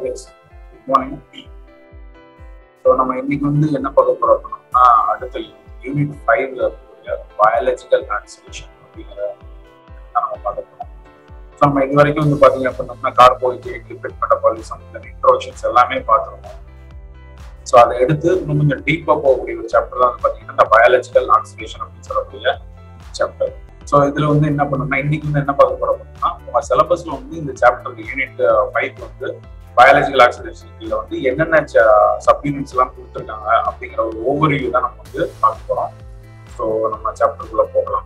Guys good morning so நம்ம இன்னைக்கு வந்து என்ன பார்க்க போறோம் அப்படின்னா அடுத்த யூனிட் ஃபைவ்ல இருக்கக்கூடிய பயாலஜிக்கல் டிரான்ஸ்லேஷன் அப்படிங்கிற நம்ம பார்க்க போறோம் ஸோ நம்ம இது வரைக்கும் வந்து பார்த்தீங்க அப்படின்னா கார்போஹைட்ரேட் லிபிட் மெட்டபாலிசம் இந்த இன்ட்ரோஷன்ஸ் எல்லாமே பார்த்துருக்கோம் ஸோ அதை எடுத்து இன்னும் கொஞ்சம் டீப்பாக போகக்கூடிய ஒரு சாப்டர் தான் வந்து பார்த்தீங்கன்னா இந்த பயாலஜிக்கல் ஆக்சிடேஷன் அப்படின்னு சொல்லக்கூடிய சாப்டர் ஸோ இதுல வந்து என்ன பண்ணணும்னா இன்னைக்கு வந்து என்ன பார்க்க போறோம் அப்படின்னா உங்க சிலபஸ்ல வந்து இந்த சாப்டர் யூனிட் ஃபைவ் வந்து பயாலஜிக்கல் ஆக்சிடேஷன்ல வந்து என்னென்ன சப் யூனிட்ஸ் எல்லாம் கொடுத்துருக்காங்க அப்படிங்கிற ஒரு ஓவர்வியூ தான் நம்ம வந்து பார்க்க போறோம் ஸோ நம்ம சாப்டருக்குள்ள போகலாம்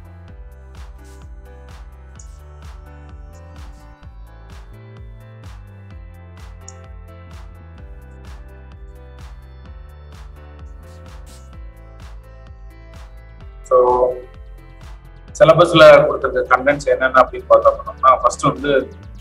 ஸோ சிலபஸ்ல கொடுத்துருக்க கண்டென்ட்ஸ் என்னென்ன அப்படின்னு பார்த்தோம்னா ஃபர்ஸ்ட் வந்து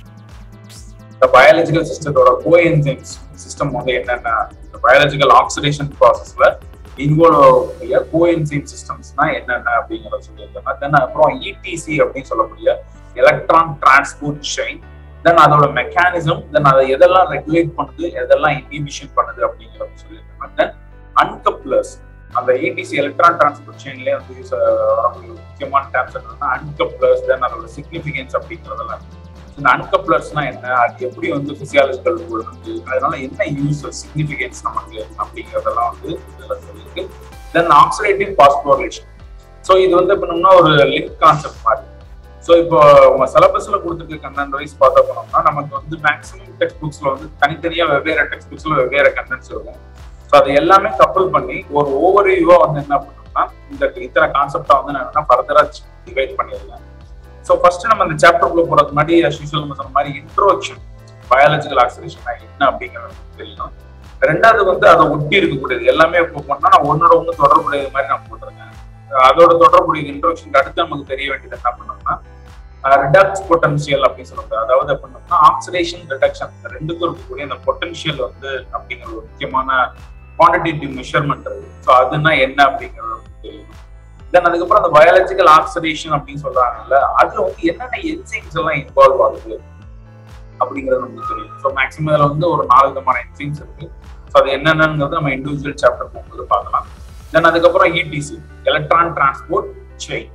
இந்த பயாலஜிக்கல் சிஸ்டத்தோட கோஎன்சைம்ஸ் சிஸ்டம் வந்து என்னென்ன இந்த பயாலஜிக்கல் ஆக்சிடேஷன் ப்ராசஸ்ல இன்வால்வ் ஆகக்கூடிய கோஎன்சைம் சிஸ்டம்ஸ்னா என்னென்ன அப்படிங்கிறத சொல்லியிருக்காங்க தென் அப்புறம் இடிசி அப்படின்னு சொல்லக்கூடிய எலக்ட்ரான் டிரான்ஸ்போர்ட் செயின் தென் அதோட மெக்கானிசம் தென் அதை எதெல்லாம் ரெகுலேட் பண்ணுது எதெல்லாம் இன்ஹிபிஷன் பண்ணுது அப்படிங்கிறத சொல்லியிருக்காங்க தென் அன்கப்ளர்ஸ் அந்த ஏடிசி எலக்ட்ரான் டிரான்ஸ்போர்ட் செயின்லேயே வந்து யூஸ் வரக்கூடிய முக்கியமான டேர்ம்ஸ் என்னன்னா அன்கப்ளர்ஸ் தென் அதோட சிக்னிஃபிகன்ஸ் அப்படிங்கிறதெல்லாம் இந்த அன்கப்ளர்ஸ்னா என்ன அது எப்படி வந்து பிசியாலஜிக்கல் ரூல் இருக்கு அதனால என்ன யூஸ் சிக்னிஃபிகன்ஸ் நமக்கு அப்படிங்கிறதெல்லாம் வந்து இதுல சொல்லியிருக்கு தென் ஆக்சிடேட்டிவ் பாஸ்போரேஷன் ஸோ இது வந்து பண்ணோம்னா ஒரு லிங்க் கான்செப்ட் மாதிரி ஸோ இப்போ உங்க சிலபஸ்ல கொடுத்துருக்க கண்டென்ட் வைஸ் பார்த்தா போனோம்னா நமக்கு வந்து மேக்ஸிமம் டெக்ஸ்ட் புக்ஸ்ல வந்து தனித்தனியா வெவ்வேறு டெக்ஸ்ட் புக்ஸ்ல வெவ்வேறு கண்டென்ட்ஸ் இருக்கும் ஸோ அது எல்லாமே கப்பல் பண்ணி ஒரு ஓவர் வியூவா வந்து என்ன பண்ணோம்னா இந்த இத்தனை கான்செப்டா வந்து நான் என்ன ஃபர்தரா டிவைட் பண்ணியிருக்கேன் ஸோ ஃபர்ஸ்ட் நம்ம இந்த சாப்டருக்குள்ள போறதுக்கு முன்னாடி யூஸ்வல் நம்ம சொன்ன மாதிரி இன்ட்ரோடக்ஷன் பயாலஜிக்கல் ஆக்சிடேஷன் என்ன அப்படிங்கிறது தெரியும் ரெண்டாவது வந்து அதை ஒட்டி இருக்கக்கூடியது எல்லாமே இப்போ பண்ணா நான் ஒன்னோட ஒன்று தொடர்புடையது மாதிரி நான் போட்டிருக்கேன் அதோட தொடர்புடைய இன்ட்ரோடக்ஷன் அடுத்து நமக்கு தெரிய வேண்டியது என்ன பண்ணோம்னா ரிடக்ஸ் பொட்டன்சியல் அப்படின்னு சொல்றது அதாவது பண்ணோம்னா ஆக்சிடேஷன் ரிடக்ஷன் ரெண்டுக்கும் இருக்கக்கூடிய அந்த பொட்டன்ஷியல் வந்து அப்படிங்கிற ஒரு முக்கியமான குவான்டிடேட்டிவ் மெஷர்மெண்ட் இருக்கு ஸோ அதுனா என்ன அப்படிங்கிறது தெரியும் தென் அதுக்கப்புறம் அந்த பயாலஜிக்கல் ஆக்சிடேஷன் அப்படின்னு சொல்றாங்கல்ல அதுல வந்து என்னென்ன என்சைம்ஸ் எல்லாம் இன்வால்வ் ஆகுது அப்படிங்கிறது நமக்கு தெரியும் ஸோ மேக்ஸிமம் இதுல வந்து ஒரு நாலு விதமான என்சைம்ஸ் இருக்கு ஸோ அது என்னென்னங்கிறது நம்ம இண்டிவிஜுவல் சாப்டர் போகும்போது பார்க்கலாம் தென் அதுக்கப்புறம் ETC electron transport chain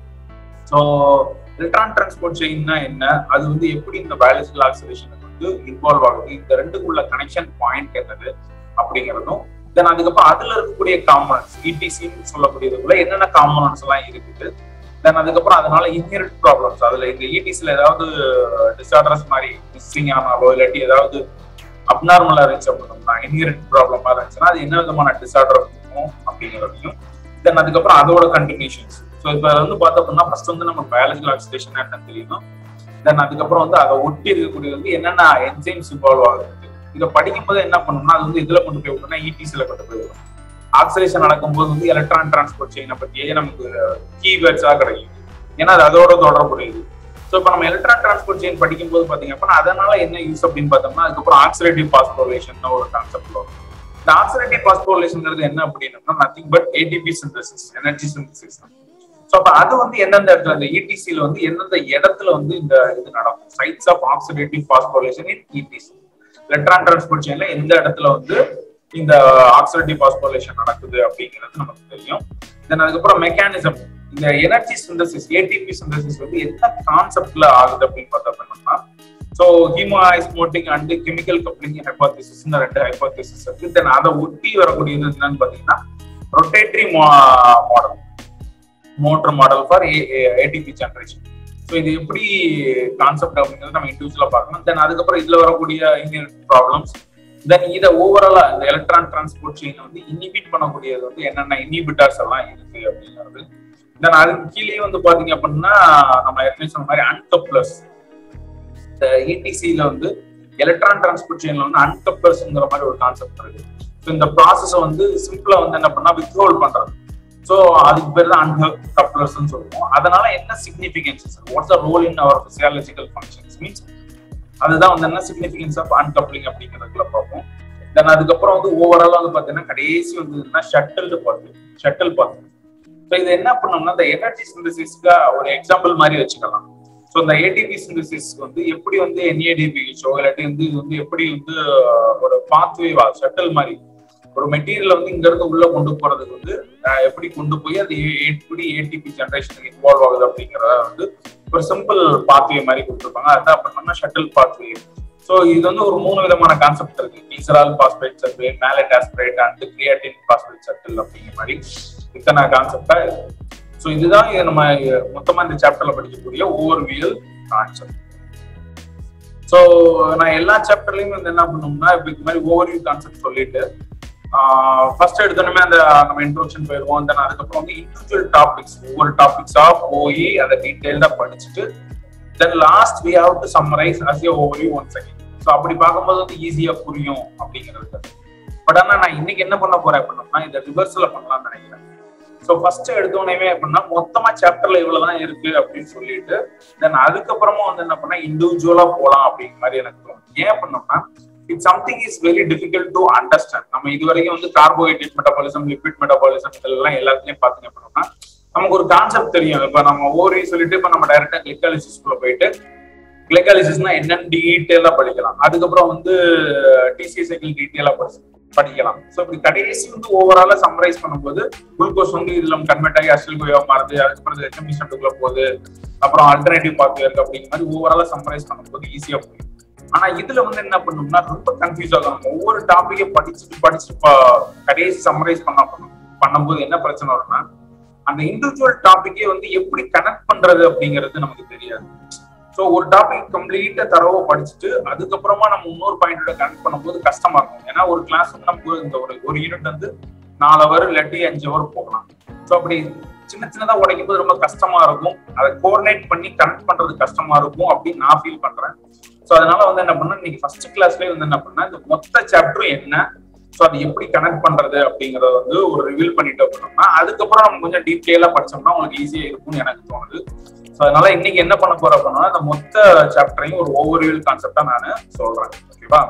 so electron transport செயின்னா என்ன அது வந்து எப்படி இந்த பயாலஜிக்கல் ஆக்சிடேஷனுக்கு வந்து இன்வால்வ் ஆகுது இந்த ரெண்டுக்குள்ள கனெக்ஷன் பாயிண்ட் என்னது அப்படிங்கிறதும் தென் அதுக்கப்புறம் அதுல இருக்கக்கூடிய காம்பனன்ஸ் இடிசின்னு சொல்லக்கூடியதுக்குள்ள என்னென்ன காம்பனன்ஸ் எல்லாம் இருக்குது தென் அதுக்கப்புறம் அதனால இன்ஹெரிட் ப்ராப்ளம்ஸ் அதுல இந்த இடிசில ஏதாவது டிசார்டர்ஸ் மாதிரி மிஸ்ஸிங் ஆனாலோ இல்லாட்டி ஏதாவது அப்நார்மலா இருந்துச்சு அப்படின்னா இன்ஹெரிட் ப்ராப்ளமா இருந்துச்சுன்னா அது என்ன விதமான டிசார்டர் இருக்கும் அப்படிங்கிறதையும் தென் அதுக்கப்புறம் அதோட கண்டினியூஷன்ஸ் ஸோ இப்போ வந்து பார்த்தோம் அப்படின்னா ஃபர்ஸ்ட் வந்து நம்ம பயாலஜிக்கல் ஆக்சிடேஷன் என்னன்னு தெரியணும் தென் அதுக்கப்புறம் வந்து அதை ஒட்டி இருக்கக்கூடிய வந்து என்னென்ன என்சைம்ஸ் இன்வால்வ் ஆகுது இதை படிக்கும் போது என்ன பண்ணணும்னா அது வந்து இதுல கொண்டு போய் விடணும்னா இடிசில கொண்டு போய் விடும் ஆக்சிடேஷன் நடக்கும்போது வந்து எலக்ட்ரான் டிரான்ஸ்போர்ட் செயினை பற்றியே நமக்கு கீவேர்ட்ஸா கிடைக்கும் ஏன்னா அது அதோட தொடர்புடையது ஸோ இப்போ நம்ம எலக்ட்ரான் டிரான்ஸ்போர்ட் செயின் படிக்கும்போது பாத்தீங்க அப்படின்னா அதனால என்ன யூஸ் அப்படின்னு பார்த்தோம்னா அதுக்கப்புறம் ஆக்சிடேட்டிவ் பாஸ்போரேஷன் ஒரு கான்செப்ட் வரும் இந்த ஆக்சிடேட்டிவ் பாஸ்போரேஷன்ங்கிறது என்ன அப்படின்னா nothing but ATP synthesis energy synthesis so அப்ப அது வந்து எந்தெந்த இடத்துல இந்த இடிசியில வந்து எந்தெந்த இடத்துல வந்து இந்த இது நடக்கும் sites of oxidative phosphorylation in ETC electron transport செயின்ல எந்த இடத்துல வந்து இந்த ஆக்சிடேட்டிவ் பாஸ்போரேஷன் நடக்குது அப்படிங்கிறது நமக்கு தெரியும் தென் அதுக்கப்புறம் மெக்கானிசம் இந்த எனர்ஜி சிந்தசிஸ் ஏடிபி சிந்தசிஸ் வந்து என்ன கான்செப்ட்ல ஆகுது அப்படின்னு பார்த்தா பண்ணோம்னா so chemiosmotic and chemical coupling hypothesis இந்த ரெண்டு ஹைபாத்திசிஸ் இருக்கு தென் அதை ஒட்டி வரக்கூடியது என்னன்னு பாத்தீங்கன்னா rotatory model motor model for ATP generation so இது எப்படி கான்செப்ட் அப்படிங்கிறது நம்ம இண்டிவிஜுவலா பார்க்கணும் தென் அதுக்கப்புறம் இதுல வரக்கூடிய இன்ஜினியர் ப்ராப்ளம்ஸ் தென் இதை ஓவராலா இந்த எலக்ட்ரான் டிரான்ஸ்போர்ட் செயின் வந்து இனிபிட் பண்ணக்கூடியது வந்து என்னென்ன இனிபிட்டார்ஸ் எல்லாம் இருக்கு அப்படிங்கிறது தென் அதுக்கு கீழே வந்து பாத்தீங்க அப்படின்னா நம்ம ஏற்கனவே சொன்ன மாதிரி அன்கப்ளர்ஸ் இந்த இடிசியில வந்து எலக்ட்ரான் டிரான்ஸ்போர்ட் செயின்ல வந்து அன்கப்ளர்ஸ்ங்கிற மாதிரி ஒரு கான்செப்ட் இருக்கு ஸோ இந்த ப்ராசஸை வந்து சிம்பிளா வந்து என்ன பண்ணா வித்ஹோல்ட் பண்றது ஸோ அதுக்கு பேர் தான் அன்கப்ளர்ஸ் சொல்லுவோம் அதனால என்ன significance what's the role in our physiological functions means அதுதான் வந்து என்ன சிக்னிபிகன்ஸ் ஆஃப் அன்கப்ளிங் அப்படிங்கிறதுல பார்ப்போம் தென் அதுக்கப்புறம் வந்து ஓவரால் வந்து பார்த்தீங்கன்னா கடைசி வந்து ஷட்டில் பார்த்து ஷட்டில் பார்த்து ஸோ இது என்ன பண்ணோம்னா இந்த எனர்ஜி சிந்தசிஸ்க்கு ஒரு எக்ஸாம்பிள் மாதிரி வச்சுக்கலாம் ஸோ இந்த ஏடிபி சிந்தசிஸ் வந்து எப்படி வந்து என்ஏடிபிஹெச்சோ இல்லாட்டி வந்து இது வந்து எப்படி வந்து ஒரு பாத்வேவா ஷட்டில் மாதிரி ஒரு மெட்டீரியல் வந்து இங்க இருந்து உள்ள கொண்டு போறதுக்கு வந்து எப்படி கொண்டு போய் அது எப்படி ஏடிபி ஜென்ரேஷனுக்கு இன்வால்வ் ஆகுது அப்படிங்கறத வந்து ஒரு சிம்பிள் பாத்வே மாதிரி கொடுத்துருப்பாங்க அதான் பண்ணோம்னா ஷட்டில் பாத்வே ஸோ இது வந்து ஒரு மூணு விதமான கான்செப்ட் இருக்கு glycerol phosphate circle malate aspartate and creatine phosphate circle அப்படிங்கிற மாதிரி இத்தனை கான்செப்டா இருக்கு ஸோ இதுதான் இது நம்ம மொத்தமா இந்த சாப்டர்ல படிக்கக்கூடிய ஓவர்வியல் கான்செப்ட் ஸோ நான் எல்லா சாப்டர்லயும் வந்து என்ன பண்ணோம்னா இப்போ இது மாதிரி ஓவர்வியூ கான்செப்ட் சொல்லிட்டு ஃபர்ஸ்ட் எடுத்தோடனே அந்த நம்ம இன்ட்ரோடக்ஷன் போயிடுவோம் தென் அதுக்கப்புறம் வந்து இண்டிவிஜுவல் டாபிக்ஸ் ஒவ்வொரு டாபிக்ஸா போய் அதை டீட்டெயில்டா படிச்சுட்டு then last we have to summarize as a overview one second so அப்படி பார்க்கும்போது வந்து ஈஸியா புரியும் அப்படிங்கிறது பட் ஆனா நான் இன்னைக்கு என்ன பண்ண போறேன் அப்படின்னா இதை ரிவர்ஸ்ல பண்ணலாம்னு நினைக்கிறேன் ஸோ ஃபர்ஸ்ட் எடுத்தோடனே அப்படின்னா மொத்தமா சாப்டர்ல இவ்வளவுதான் இருக்கு அப்படின்னு சொல்லிட்டு தென் அதுக்கப்புறமா வந்து என்ன பண்ணா இண்டிவிஜுவலா போலாம் அப்படிங்கிற மாதிரி எனக்கு தோணும் ஏன் பண்ணோம்னா it something is very difficult to understand நம்ம இது வரைக்கும் வந்து கார்போஹைட்ரேட் மெட்டபாலிசம் லிபிட் மெட்டபாலிசம் இதெல்லாம் எல்லாத்துலயும் பாத்தீங்க அப்படின்னா நமக்கு ஒரு கான்செப்ட் தெரியும் இப்ப நம்ம ஓரி சொல்லிட்டு இப்ப நம்ம டைரக்டா கிளிக்காலிசிஸ்குள்ள போயிட்டு கிளைகாலிசிஸ்னா என்னன்னு டீட்டெயிலா படிக்கலாம் அதுக்கப்புறம் வந்து டிசி சைக்கிள் டீட்டெயிலா படிக்கலாம் ஸோ இப்படி கடைசி வந்து ஓவராலா சம்மரைஸ் பண்ணும்போது குளுக்கோஸ் வந்து இதுல கன்வெர்ட் ஆகி அசில் கோயா மாறுது அதுக்கப்புறம் ஹெச்எம்பி சென்டருக்குள்ள போகுது அப்புறம் ஆல்டர்னேட்டிவ் பாத்து இருக்கு அப்படிங்கிற மாதிரி ஓவராலா சம்மரைஸ் பண்ணும்போது ஈஸியா போகும் ஆனா இதுல வந்து என்ன பண்ணணும்னா ரொம்ப கன்ஃபியூஸ் ஆகும் நம்ம ஒவ்வொரு டாபிக்கை படிச்சுட்டு படிச்சுட்டு கடைசி சம்மரைஸ் பண்ண பண்ணும்போது என்ன பிரச்சனை வரும்னா அந்த இண்டிவிஜுவல் டாபிக்கே வந்து எப்படி கனெக்ட் பண்றது அப்படிங்கிறது நமக்கு தெரியாது ஸோ ஒரு டாபிக் கம்ப்ளீட்டா தரவா படிச்சுட்டு அதுக்கப்புறமா நம்ம இன்னொரு பாயிண்டோட கனெக்ட் பண்ணும்போது கஷ்டமா இருக்கும் ஏன்னா ஒரு கிளாஸ் வந்து நமக்கு இந்த ஒரு ஒரு யூனிட் வந்து நாலு அவர் இல்லாட்டி அஞ்சு அவர் போகலாம் ஸோ அப்படி சின்ன சின்னதா உடைக்கும் போது ரொம்ப கஷ்டமா இருக்கும் அதை கோஆர்டினேட் பண்ணி கனெக்ட் பண்றது கஷ்டமா இருக்கும் அப்படின்னு நான் ஃபீல் பண்றேன் ஸோ அதனால வந்து என்ன பண்ண இன்னைக்கு ஃபர்ஸ்ட் கிளாஸ்லயே வந்து என்ன பண்ணா இந்த மொத்த சாப்டரும் என்ன ஸோ அது எப்படி கனெக்ட் பண்றது அப்படிங்கறத வந்து ஒரு ரிவீல் பண்ணிட்டு அப்படின்னா அதுக்கப்புறம் நம்ம கொஞ்சம் டீட்டெயிலா படிச்சோம்னா உங்களுக்கு ஈஸியா இருக்கும்னு எனக்கு தோணுது ஸோ அதனால இன்னைக்கு என்ன பண்ண போறோம் அப்படின்னா இந்த மொத்த சாப்டரையும் ஒரு ஓவர்வியூல் கான்செப்டா நான் சொல்றேன் ஓகேவா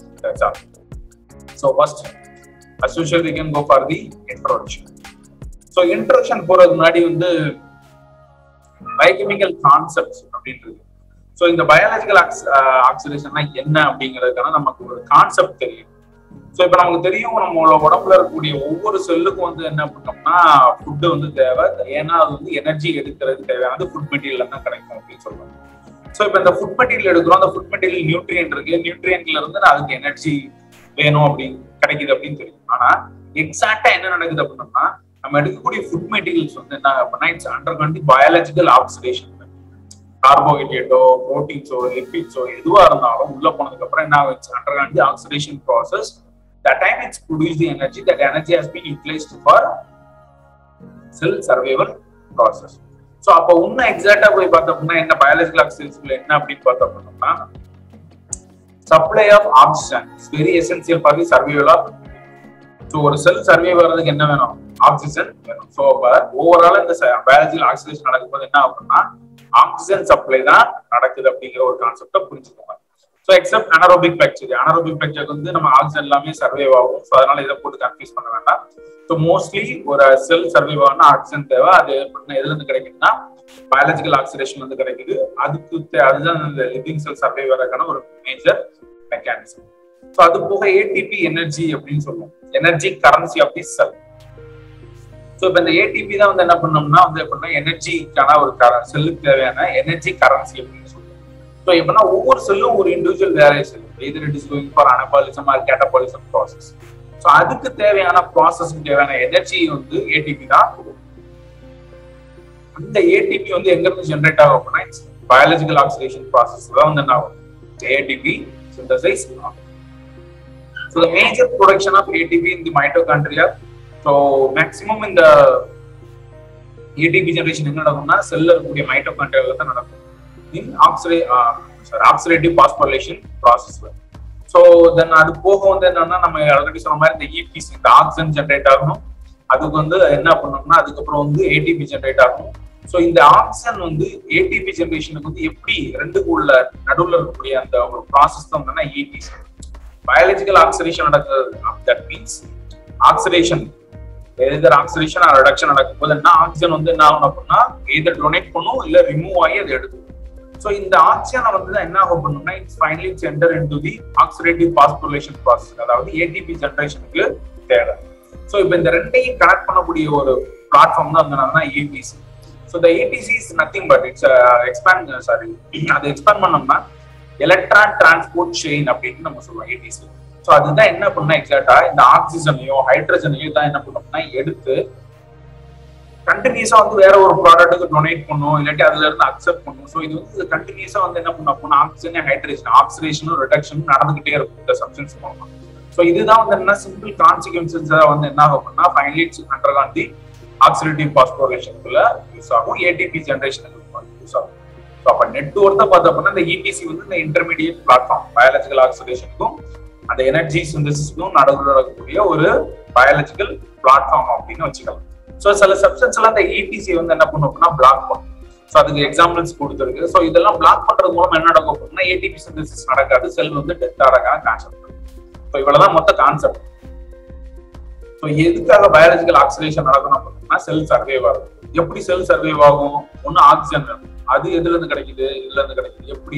so first as usual we can go for the introduction so introduction போறதுக்கு முன்னாடி வந்து பயோகெமிக்கல் கான்செப்ட்ஸ் அப்படின்றது ஸோ இந்த பயாலஜிக்கல் ஆக்சிடேஷன்னா என்ன அப்படிங்கிறதுக்கான நமக்கு ஒரு கான்செப்ட் தெரியும் ஸோ இப்போ நமக்கு தெரியும் நம்மளோட உடம்புல இருக்கக்கூடிய ஒவ்வொரு செல்லுக்கும் வந்து என்ன பண்ணோம்னா ஃபுட்டு வந்து தேவை ஏன்னா அது வந்து எனர்ஜி எடுக்கிறது தேவையானது ஃபுட் மெட்டீரியல் தான் கிடைக்கும் அப்படின்னு சொல்லுவாங்க ஸோ இப்போ இந்த ஃபுட் மெட்டீரியல் எடுக்கிறோம் அந்த ஃபுட் மெட்டீரியல் நியூட்ரியன்ட் இருக்கு நியூட்ரியன்ட்ல இருந்து அதுக்கு எனர்ஜி வேணும் அப்படின்னு கிடைக்குது அப்படின்னு தெரியும் ஆனா எக்ஸாக்டா என்ன நடக்குது அப்படின்னா நம்ம எடுக்கக்கூடிய ஃபுட் மெட்டீரியல்ஸ் வந்து என்ன அப்படின்னா it's undergone biological oxidation கார்போஹைட்ரேட்டோ ப்ரோட்டீன்ஸோ லிபிட்ஸோ எதுவா இருந்தாலும் உள்ள போனதுக்கு அப்புறம் என்ன ஆகும் undergone oxidation process that time it's produced the energy that energy has been utilized for cell survival process so அப்போ இன்னும் எக்ஸாக்டா போய் பார்த்தோம்னா என்ன பயாலஜிக்கல் ஆக்சிஜன்ஸ்ல என்ன அப்படின்னு பார்த்தோம்னா supply of oxygen is very essential for the survival of so ஒரு செல் சர்வே வர்றதுக்கு என்ன வேணும் ஆக்சிஜன் வேணும் ஸோ அப்போ ஓவரால் இந்த பயாலஜிக்கல் ஆக்சிடேஷன் நடக்கும்போது என்ன ஆகும்னா ஆக்சிஜன் சப்ளை தான் நடக்குது அப்படிங்கிற ஒரு கான்செப்டை புரிஞ்சுக்கோங்க so except anaerobic bacteria anaerobic பாக்டீரியாக்கு வந்து நம்ம ஆக்சிஜன் எல்லாமே சர்வே ஆகும் ஸோ அதனால இதை போட்டு கன்ஃபியூஸ் பண்ண வேண்டாம் ஸோ மோஸ்ட்லி ஒரு செல் சர்வே ஆகணும்னா ஆக்சிஜன் தேவை அது எதுல இருந்து கிடைக்குதுன்னா பயாலஜிக்கல் ஆக்சிடேஷன் வந்து கிடைக்குது அதுக்கு அதுதான் இந்த லிவிங் செல் சர்வே வரக்கான ஒரு மேஜர் மெக்கானிசம் ஸோ அது போக ஏடிபி எனர்ஜி அப்படின்னு சொல்லுவோம் energy currency of the cell so இப்போ இந்த ஏடிபி தான் வந்து என்ன பண்ணோம்னா வந்து எப்படின்னா எனர்ஜிக்கான ஒரு செல்லுக்கு தேவையான எனர்ஜி கரன்சி அப்படின்னு சொல்லுவோம் ஸோ எப்படின்னா ஒவ்வொரு செல்லும் ஒரு இண்டிவிஜுவல் வேலை cell either it is going for anabolism or catabolism process so அதுக்கு தேவையான ப்ராசஸ்க்கு தேவையான எனர்ஜி வந்து ஏடிபி தான் அந்த ஏடிபி வந்து எங்க இருந்து ஜென்ரேட் ஆகும் அப்படின்னா பயாலஜிக்கல் ஆக்சிடேஷன் ப்ராசஸ் தான் வந்து என்ன ஆகும் ஏடிபி சிந்தசைஸ் ஆகும் so the major production of ATP in the mitochondria so maximum இந்த ஏடிபி ஜென்ரேஷன் எங்க நடக்கும்னா செல்ல இருக்கக்கூடிய மைட்டோகாண்ட்ரியாவில் தான் நடக்கும் இன் ஆக்சிடே சாரி ஆக்சிடேட்டிவ் பாஸ்போலேஷன் ப்ராசஸ்ல ஸோ தென் அது போக வந்து என்னன்னா நம்ம ஆல்ரெடி சொன்ன மாதிரி இந்த இபிசி இந்த ஆக்சிஜன் ஜென்ரேட் ஆகணும் அதுக்கு வந்து என்ன பண்ணணும்னா அதுக்கப்புறம் வந்து ஏடிபி ஜென்ரேட் ஆகும் ஸோ இந்த ஆக்சிஜன் வந்து ஏடிபி ஜென்ரேஷனுக்கு வந்து எப்படி ரெண்டுக்கு உள்ள நடுவில் இருக்கக்கூடிய அந்த ஒரு ப்ராசஸ் தான் வந்து இபிசி பயாலஜிக்கல் ஆக்சிடேஷன் நடக்குது that means oxidation either oxidation reduction நடக்கும் போது என்ன ஆக்சிஜன் வந்து என்ன ஆகும் அப்படின்னா எதர் டொனேட் பண்ணும் இல்ல ரிமூவ் ஆகி அதை எடுக்கும் ஸோ இந்த ஆக்சிஜனை வந்து என்ன ஆகும் பண்ணணும்னா it's finally centre into the oxidative phosphorylation process அதாவது ஏடிபி ஜென்ரேஷனுக்கு தேவை ஸோ இப்போ இந்த ரெண்டையும் கனெக்ட் பண்ணக்கூடிய ஒரு பிளாட்ஃபார்ம் தான் வந்து ஏபிசி ஸோ இந்த ETC is nothing but it's expand sorry அதை எக்ஸ்பேண்ட் பண்ணோம்னா எலக்ட்ரான் டிரான்ஸ்போர்ட் செயின் அப்படின்னு நம்ம சொல்லுவோம் ஏடிசி ஸோ அதுதான் என்ன பண்ணா எக்ஸாக்டா இந்த ஆக்சிஜனையோ ஹைட்ரஜனையோ தான் என்ன பண்ணோம்னா எடுத்து கண்டினியூஸா வந்து வேற ஒரு ப்ராடக்ட்டுக்கு டொனேட் பண்ணும் இல்லாட்டி அதுல இருந்து அக்செப்ட் பண்ணும் ஸோ இது வந்து கண்டினியூஸா வந்து என்ன பண்ணும் அப்படின்னா ஆக்சிஜன் ஹைட்ரேஷன் ஆக்சிடேஷனும் ரிடக்ஷனும் நடந்துகிட்டே இருக்கும் இந்த சப்ஸ்டன்ஸ் மூலமா ஸோ இதுதான் வந்து என்ன சிம்பிள் கான்சிக்வன்சஸ் வந்து என்ன ஆகும் அப்படின்னா finally it's undergone the oxidative பாஸ்போரேஷனுக்குள்ள யூஸ் ஆகும் ஏடிபி ஜென்ரேஷனுக்கு யூஸ் ஆகும் ஸோ அப்ப நெட்ஒர்க்கை பார்த்தோம் அப்படின்னா இந்த இடிசி வந்து இந்த இன்டர்மீடியட் பிளாட்ஃபார்ம் பயாலஜிக்கல் ஆக்சிடேஷனுக்கும் அந்த எனர்ஜி சிந்தசிஸ்க்கும் நடுவில் நடக்கக்கூடிய ஒரு பயாலஜிக்கல் பிளாட்ஃபார்ம் அப்படின்னு வச்சுக்கலாம் ஸோ சில சப்ஸ்டன்ஸ் எல்லாம் இந்த இடிசி வந்து என்ன பண்ணும் அப்படின்னா பிளாக் பண்ணும் ஸோ அதுக்கு எக்ஸாம்பிள்ஸ் கொடுத்துருக்கு ஸோ இதெல்லாம் பிளாக் பண்றது மூலம் என்ன நடக்கும் அப்படின்னா ஏடிபி சிந்தசிஸ் நடக்காது செல் வந்து டெத் ஆகிறக்கான கான்செப்ட் ஸோ இவ்வளவுதான் மொத்த கான்செப்ட் ஸோ எதுக்காக பயாலஜிக்கல் ஆக்சிடேஷன் நடக்கணும் அப்படின்னா செல் சர்வைவ் ஆகும் எப்படி செல் சர்வைவ் ஆகும் ஒன்னு ஆக்சிஜன் வேணும் அது எதுல இருந்து கிடைக்குது இதுல இருந்து கிடைக்குது எப்படி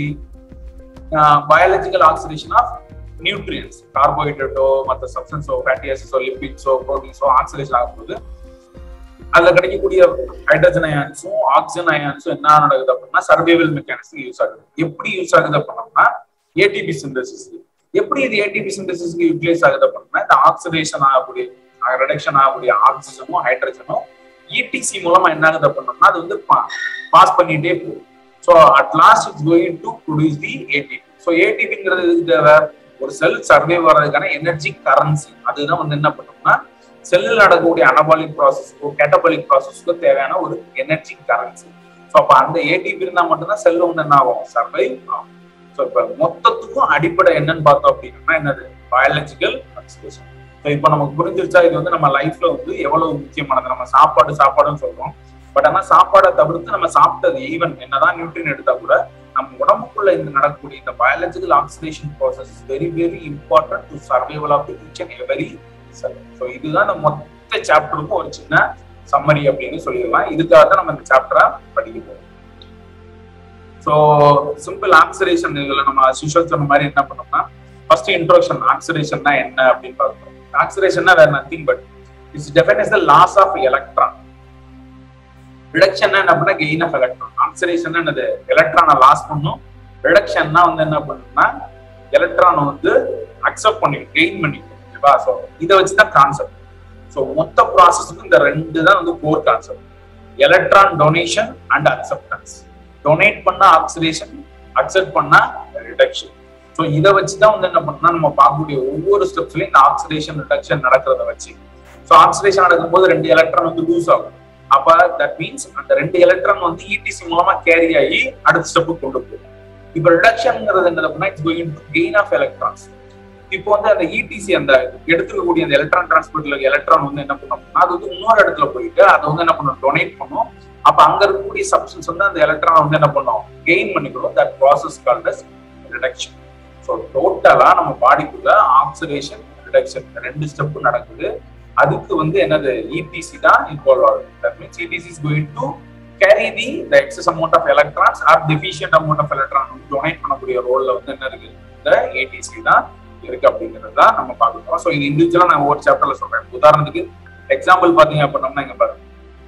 பயாலஜிக்கல் ஆக்சிடேஷன் ஆஃப் நியூட்ரியன்ஸ் கார்போஹைட்ரேட்டோ மற்ற சப்ஸ்டன்ஸோ ஃபேட்டி ஆசிட்ஸோ லிபிட்ஸோ ப்ரோட்டீன்ஸோ ஆக்சிடேஷன் ஆகும்போது அதுல கிடைக்கக்கூடிய ஹைட்ரஜன் அயான்ஸும் ஆக்சிஜன் அயான்ஸும் என்ன நடக்குது அப்படின்னா சர்வைவல் மெக்கானிசம் யூஸ் ஆகுது எப்படி யூஸ் ஆகுது அப்படின்னா ஏடிபி சிந்தசிஸ் எப்படி இது ஏடிபி சிந்தசிஸ்க்கு யூட்டிலைஸ் ஆகுது அப்படின்னா இந்த ஆக்சிடேஷன் ஆகக்கூடிய ரிடக்ஷன் ஆகக்கூடிய ஆக்சிஜனும் ஹைட்ரஜனும் இடிசி மூலமா என்ன ஆகுது அப்படின்னா அது வந்து பாஸ் பண்ணிட்டே போகும் so at last it's going to produce the ATP so ஏடிபிங்கிறது எதுக்கு தேவை ஒரு செல் சர்வே வர்றதுக்கான எனர்ஜி கரன்சி அதுதான் வந்து என்ன பண்ணோம்னா செல்லில் நடக்கக்கூடிய அனபாலிக் ப்ராசஸ்க்கோ கேட்டபாலிக் ப்ராசஸ்க்கோ தேவையான ஒரு எனர்ஜி கரன்சி ஸோ அப்போ அந்த ஏடிபி இருந்தால் மட்டும்தான் செல் வந்து என்ன ஆகும் சர்வை ஆகும் ஸோ இப்போ மொத்தத்துக்கும் அடிப்படை என்னன்னு பார்த்தோம் அப்படின்னா என்னது பயாலஜிக்கல் ஆக்சிடேஷன் ஸோ இப்போ நமக்கு புரிஞ்சிருச்சா இது வந்து நம்ம லைஃப்ல வந்து எவ்வளவு முக்கியமானது நம்ம சாப்பாடு சாப்பாடுன்னு சொல்றோம் பட் ஆனால் சாப்பாடை தவிர்த்து நம்ம சாப்பிட்டது ஈவன் என்னதான் நியூட்ரின் எடுத்தா கூட நம்ம உடம்புக்குள்ள இந்த நடக்கக்கூடிய இந்த biological oxidation process is very very important to survival of each and every cell so இதுதான் நம்ம மொத்த சாப்டருக்கும் ஒரு சின்ன சம்மரி அப்படின்னு சொல்லிடலாம் இதுக்காக தான் நம்ம இந்த சாப்டரா படிக்க போறோம் ஸோ சிம்பிள் ஆக்சிடேஷன் இதுல நம்ம சிஷல் சொன்ன மாதிரி என்ன பண்ணோம்னா ஃபர்ஸ்ட் இன்ட்ரோடக்ஷன் ஆக்சிடேஷன்னா என்ன அப்படின்னு பார்க்கிறோம் ஆக்சிடேஷன்னா வேற nothing but it's define is the loss of electron reduction என்ன அப்படின்னா கெயின் ஆஃப் எலக்ட்ரான் ஆக்சிடேஷன் என்னது எலக்ட்ரானை லாஸ் பண்ணும் ரிடக்ஷன்னா வந்து என்ன பண்ணுன்னா எலக்ட்ரானை வந்து அக்செப்ட் பண்ணிக்கும் கெயின் பண்ணிக்கும் ஓகேவா ஸோ இதை வச்சு தான் கான்செப்ட் ஸோ மொத்த ப்ராசஸுக்கு இந்த ரெண்டு தான் வந்து core concept electron donation and acceptance donate பண்ணா ஆக்சிடேஷன் அக்செப்ட் பண்ணா ரிடக்ஷன் ஸோ இதை வச்சு தான் வந்து என்ன பண்ணா நம்ம பார்க்கக்கூடிய ஒவ்வொரு ஸ்டெப்ஸ்லயும் இந்த ஆக்சிடேஷன் ரிடக்ஷன் நடக்கிறத வச்சு ஸோ ஆக்சிடேஷன் நடக்கும்போது ரெண்டு எலக்ட்ரான் வந்து லூஸ் ஆகும் அப்ப தட் மீன்ஸ் அந்த ரெண்டு எலக்ட்ரான் வந்து இடிசி மூலமா கேரி ஆகி அடுத்த ஸ்டெப்புக்கு கொண்டு போகும் இப்போ ரிடக்ஷன்ங்கிறது என்ன அப்படின்னா it's going to gain of electrons இப்போ வந்து அந்த இடிசி அந்த எடுத்துக்கக்கூடிய அந்த எலக்ட்ரான் டிரான்ஸ்போர்ட்ல எலக்ட்ரான் வந்து என்ன பண்ணும் அது வந்து இன்னொரு இடத்துல போயிட்டு அதை வந்து என்ன பண்ணும் டொனேட் பண்ணும் அப்ப அங்க இருக்கக்கூடிய சப்ஸ்டன்ஸ் வந்து அந்த எலக்ட்ரான் வந்து என்ன பண்ணும் கெயின் பண்ணிக்கிறோம் that process called as reduction so டோட்டலா நம்ம பாடிக்குள்ள ஆக்சிடேஷன் ரிடக்ஷன் ரெண்டு ஸ்டெப் நடக்குது அதுக்கு வந்து என்னது இடிசி தான் இன்வால்வ் ஆகுது that means ETC is going to carry the the excess amount of electrons or deficient amount of electron வந்து டொனேட் பண்ணக்கூடிய ரோல்ல வந்து என்ன இருக்கு இந்த ஏடிசி தான் இருக்கு அப்படிங்கிறது தான் நம்ம பார்க்கணும் ஸோ இது இண்டிவிஜுவலா நான் ஒவ்வொரு சாப்டர்ல சொல்றேன் உதாரணத்துக்கு எக்ஸாம்பிள் பாத்தீங்க அப்படின்னோம்னா இங்க பாருங்க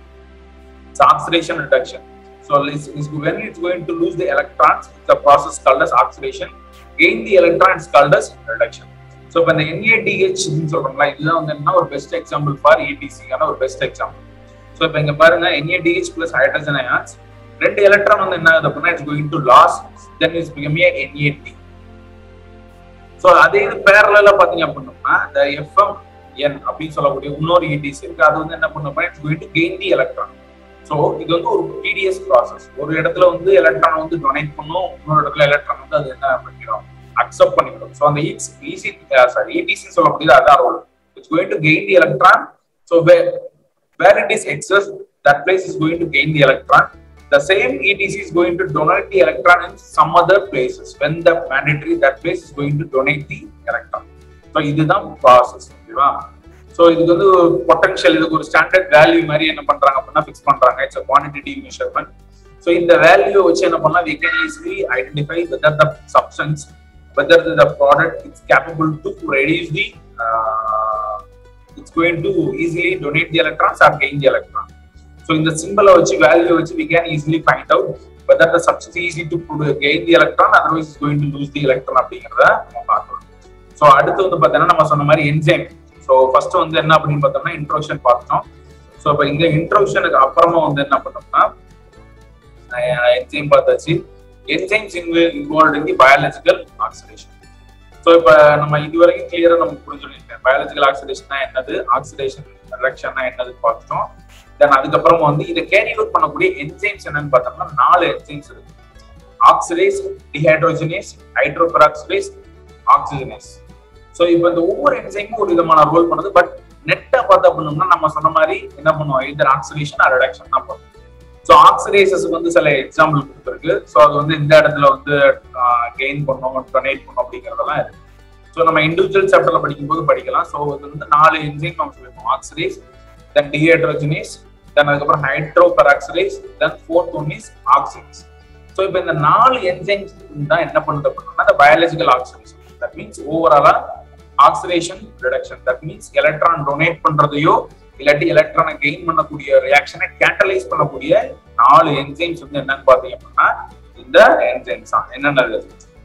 oxidation reduction. So it's, it's when it's going to lose the electrons, the process called as oxidation. Gain the electron is called as reduction. So இப்போ இந்த NADH சொல்றோம்ல இதுதான் வந்து என்ன ஒரு பெஸ்ட் எக்ஸாம்பிள் ஃபார் ஏடிசிக்கான ஒரு பெஸ்ட் எக்ஸாம்பிள் ஸோ இப்போ இங்க பாருங்க NADH பிளஸ் ஹைட்ரஜன் அயான்ஸ் ரெண்டு எலக்ட்ரான் வந்து என்ன ஆகுது அப்படின்னா it's going to loss then it's become a NAD so அதே இது பேரலா பாத்தீங்க அப்படின்னோம்னா இந்த எஃப்எம் என் அப்படின்னு சொல்லக்கூடிய இன்னொரு இடிசி இருக்கு அது வந்து என்ன பண்ணும் it's going to gain the electron so இது வந்து ஒரு டிடிஎஸ் ப்ராசஸ் ஒரு இடத்துல வந்து எலக்ட்ரான் வந்து டொனேட் பண்ணும் இன்னொரு இடத்துல எலக்ட்ரான் வந்து அது என்ன பண்ணிடும் அக்செப்ட் பண்ணிடும் ஸோ அந்த ஈசி சாரி இடிசி சொல்லக்கூடியது அதான் role it's going to gain the electron so where it is excess that place is going to gain the electron the same ETC is going to donate the electron in some other places. When the mandatory, that place is going to donate the electron. So இதுதான் process ஓகேவா so இதுக்கு வந்து potential இதுக்கு ஒரு standard value மாதிரி என்ன பண்றாங்க அப்படின்னா ஃபிக்ஸ் பண்றாங்க it's quantity measurement so so இந்த வேல்யூ வச்சு என்ன பண்ணலாம் we can easily identify whether the substance whether the product is capable to reduce the uh, it's going to easily donate the electrons or gain the electron so இந்த சிம்பிளை வச்சு value வச்சு we can easily find out whether the substance is easy to produ- gain the electron otherwise it's going to lose the electron அப்படிங்கிறத நம்ம பார்க்கலாம் so அடுத்து வந்து பார்த்தீங்கன்னா நம்ம சொன்ன மாதிரி என்ஜைம் ஸோ ஃபர்ஸ்ட் வந்து என்ன அப்படின்னு பார்த்தோம்னா இன்ட்ரோஷன் பார்த்தோம் ஸோ இப்போ இந்த இன்ட்ரோஷனுக்கு அப்புறமா வந்து என்ன பண்ணோம்னா என்ஜைம் பார்த்தாச்சு enzymes involve in the biological oxidation so இப்போ நம்ம இது வரைக்கும் கிளியரா நமக்கு புரிஞ்சுருக்கேன் பயாலஜிக்கல் ஆக்சிடேஷன்னா என்னது ஆக்சிடேஷன் ரிடக்ஷன்னா என்னது பார்த்துட்டோம் தென் அதுக்கப்புறமா வந்து இதை கேரி அவுட் பண்ணக்கூடிய என்ஜைம்ஸ் என்னன்னு பார்த்தோம்னா நாலு என்ஜைம்ஸ் இருக்கு oxidase dehydrogenase hydroperoxidase oxygenase so இப்போ இந்த ஒவ்வொரு என்ஜைமும் ஒரு விதமான ரோல் பண்ணுது பட் நெட்டா பார்த்தா பண்ணோம்னா நம்ம சொன்ன மாதிரி என்ன பண்ணுவோம் இதர் ஆக்சிடேஷன் ஆர் ரிடக்ஷன் தான் பண்ணுவோம் ஸோ ஆக்சிடைசஸ்க்கு வந்து சில எக்ஸாம்பிள் கொடுத்துருக்கு ஸோ அது வந்து இந்த இடத்துல வந்து கெயின் பண்ணோம் டொனேட் பண்ணோம் அப்படிங்கிறதெல்லாம் இருக்கு ஸோ நம்ம இண்டிவிஜுவல் சாப்டர்ல படிக்கும்போது படிக்கலாம் ஸோ இது வந்து நாலு என்ஜைம் நம்ம சொல்லியிருக்கோம் ஆக்சிடைஸ் தென் டிஹைட்ரோஜனேஸ் தென் அதுக்கப்புறம் hydroperoxidase then fourth one is oxidase so இப்போ இந்த நாலு என்ஜைம்ஸ் தான் என்ன பண்ணுது அப்படின்னா இந்த பயாலஜிக்கல் ஆக்சிடேஷன் தட் மீன்ஸ் ஓவராலா oxidation reduction that means electron donate பண்றதையோ இல்லாட்டி எலக்ட்ரானை கெயின் பண்ணக்கூடிய ரியாக்ஷனை கேட்டலைஸ் பண்ணக்கூடிய நாலு என்ஜைம்ஸ் வந்து என்னன்னு பாத்தீங்க அப்படின்னா இந்த என்ஜைம்ஸ் தான் என்னென்ன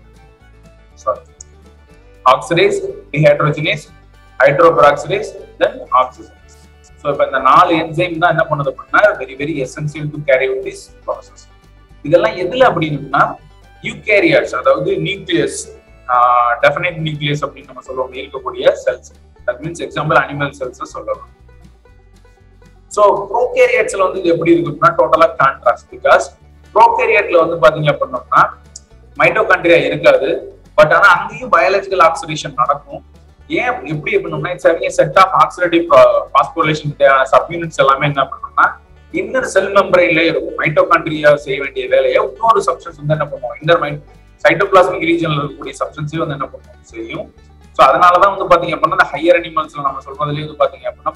sorry oxidase dehydrogenase hydroperoxidase then oxygenase so இப்போ இந்த நாலு என்ஜைம் தான் என்ன பண்ணுது அப்படின்னா very very essential to carry out this process இதெல்லாம் எதுல அப்படின்னா யூகேரியாட்ஸ் அதாவது நியூக்ளியஸ் டெஃபினைட் நியூக்ளியஸ் அப்படின்னு நம்ம சொல்லுவோம் இருக்கக்கூடிய cells that means example animal cells சொல்லலாம் ஸோ ப்ரோகேரியட்ஸ்ல வந்து இது எப்படி இருக்குன்னா டோட்டலா கான்ட்ராஸ்ட் பிகாஸ் ப்ரோகேரியட்ல வந்து பாத்தீங்க அப்படின்னோம்னா மைட்டோகாண்ட்ரியா இருக்காது பட் ஆனா அங்கேயும் பயாலஜிக்கல் ஆக்சிடேஷன் நடக்கும் ஏன் எப்படி பண்ணோம்னா it's having set of oxidative phosphorylation subunits எல்லாமே என்ன பண்ணோம்னா இன்னர் செல் மெம்பரைன்ல இருக்கும் மைட்டோகாண்ட்ரியா செய்ய வேண்டிய வேலையை இன்னொரு சப்ஸ்டன்ஸ் வந்து என்ன பண்ணுவோம் இன்னர் மைண்ட் சைட்டோபிளாஸ்மிக் ரீஜன்ல இருக்கக்கூடிய சப்ஸ்டன்ஸே வந்து என்ன பண்ணுவோம் செய்யும் ஸோ அதனாலதான் வந்து பாத்தீங்க அப்படின்னா இந்த ஹையர் அனிமல்ஸ்ல நம்ம சொல்றதுலேயே வந்து பாத்தீங்க அப்படின்னா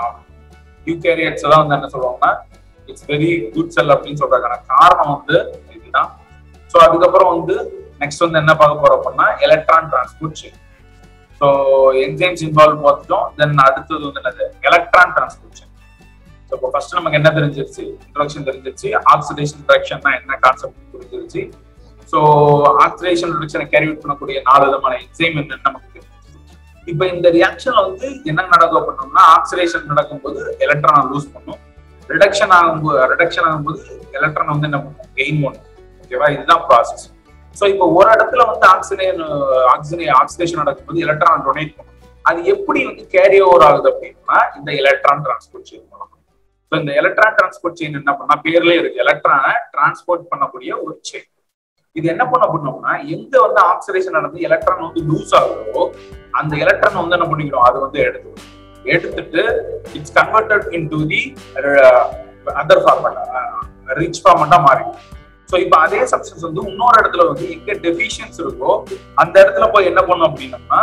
யூகேரியட்ஸ் தான் வந்து என்ன சொல்லுவாங்கன்னா இட்ஸ் வெரி குட் செல் அப்படின்னு சொல்றாங்க காரணம் வந்து இதுதான் ஸோ அதுக்கப்புறம் வந்து நெக்ஸ்ட் வந்து என்ன பார்க்க போறோம் அப்படின்னா electron transport chain so enzymes involve பார்த்துட்டோம் தென் அடுத்தது வந்து என்னது எலக்ட்ரான் டிரான்ஸ்போர்ட் செயின் ஸோ இப்போ ஃபர்ஸ்ட் நமக்கு என்ன தெரிஞ்சிருச்சு இன்ட்ரோடக்ஷன் தெரிஞ்சிருச்சு ஆக்சிடேஷன் ரிடக்ஷன்னா என்ன கான்செப்ட் புரிஞ்சிருச்சு ஸோ ஆக்சிடேஷன் ரிடக்ஷனை கேரி அவுட் பண்ணக்கூடிய நாலு விதமான என்ஜைம் என்னன்னு நமக்கு தெரியும் இப்போ இந்த ரியாக்ஷன்ல வந்து என்ன நடக்கும் பண்ணோம்னா ஆக்சிடேஷன் நடக்கும்போது எலக்ட்ரானை லூஸ் பண்ணும் ரிடக்ஷன் ஆகும்போது ரிடக்ஷன் ஆகும்போது எலக்ட்ரான் வந்து என்ன பண்ணும் கெயின் பண்ணும் ஓகேவா இதுதான் ப்ராசஸ் ஸோ இப்போ ஒரு இடத்துல வந்து ஆக்சிஜன் ஆக்சிஜன் ஆக்சிடேஷன் நடக்கும்போது எலக்ட்ரான் டொனேட் பண்ணும் அது எப்படி வந்து கேரி ஓவர் ஆகுது அப்படின்னா இந்த எலக்ட்ரான் டிரான்ஸ்போர்ட் செயின் மூலமா ஸோ இந்த எலக்ட்ரான் டிரான்ஸ்போர்ட் செயின் என்ன பண்ணா பேர்லயே இருக்கு எலக்ட்ரானை டிரான்ஸ்போர்ட் பண்ணக்கூடிய ஒரு செயின் இது என்ன பண்ண பண்ணோம்னா எங்க வந்து ஆக்சிடேஷன் நடந்து எலக்ட்ரான் வந்து லூஸ் ஆகுதோ அந்த எலக்ட்ரான் வந்து என்ன பண்ணிக்கிறோம் அது வந்து எடுத்து எடுத்துட்டு it's converted into the other format rich ஃபார்மேட்டா மாறிடும் ஸோ இப்போ அதே சப்ஸ்டன்ஸ் வந்து இன்னொரு இடத்துல வந்து எங்க டெஃபிஷியன்ஸ் இருக்கோ அந்த இடத்துல போய் என்ன பண்ணும் அப்படின்னம்னா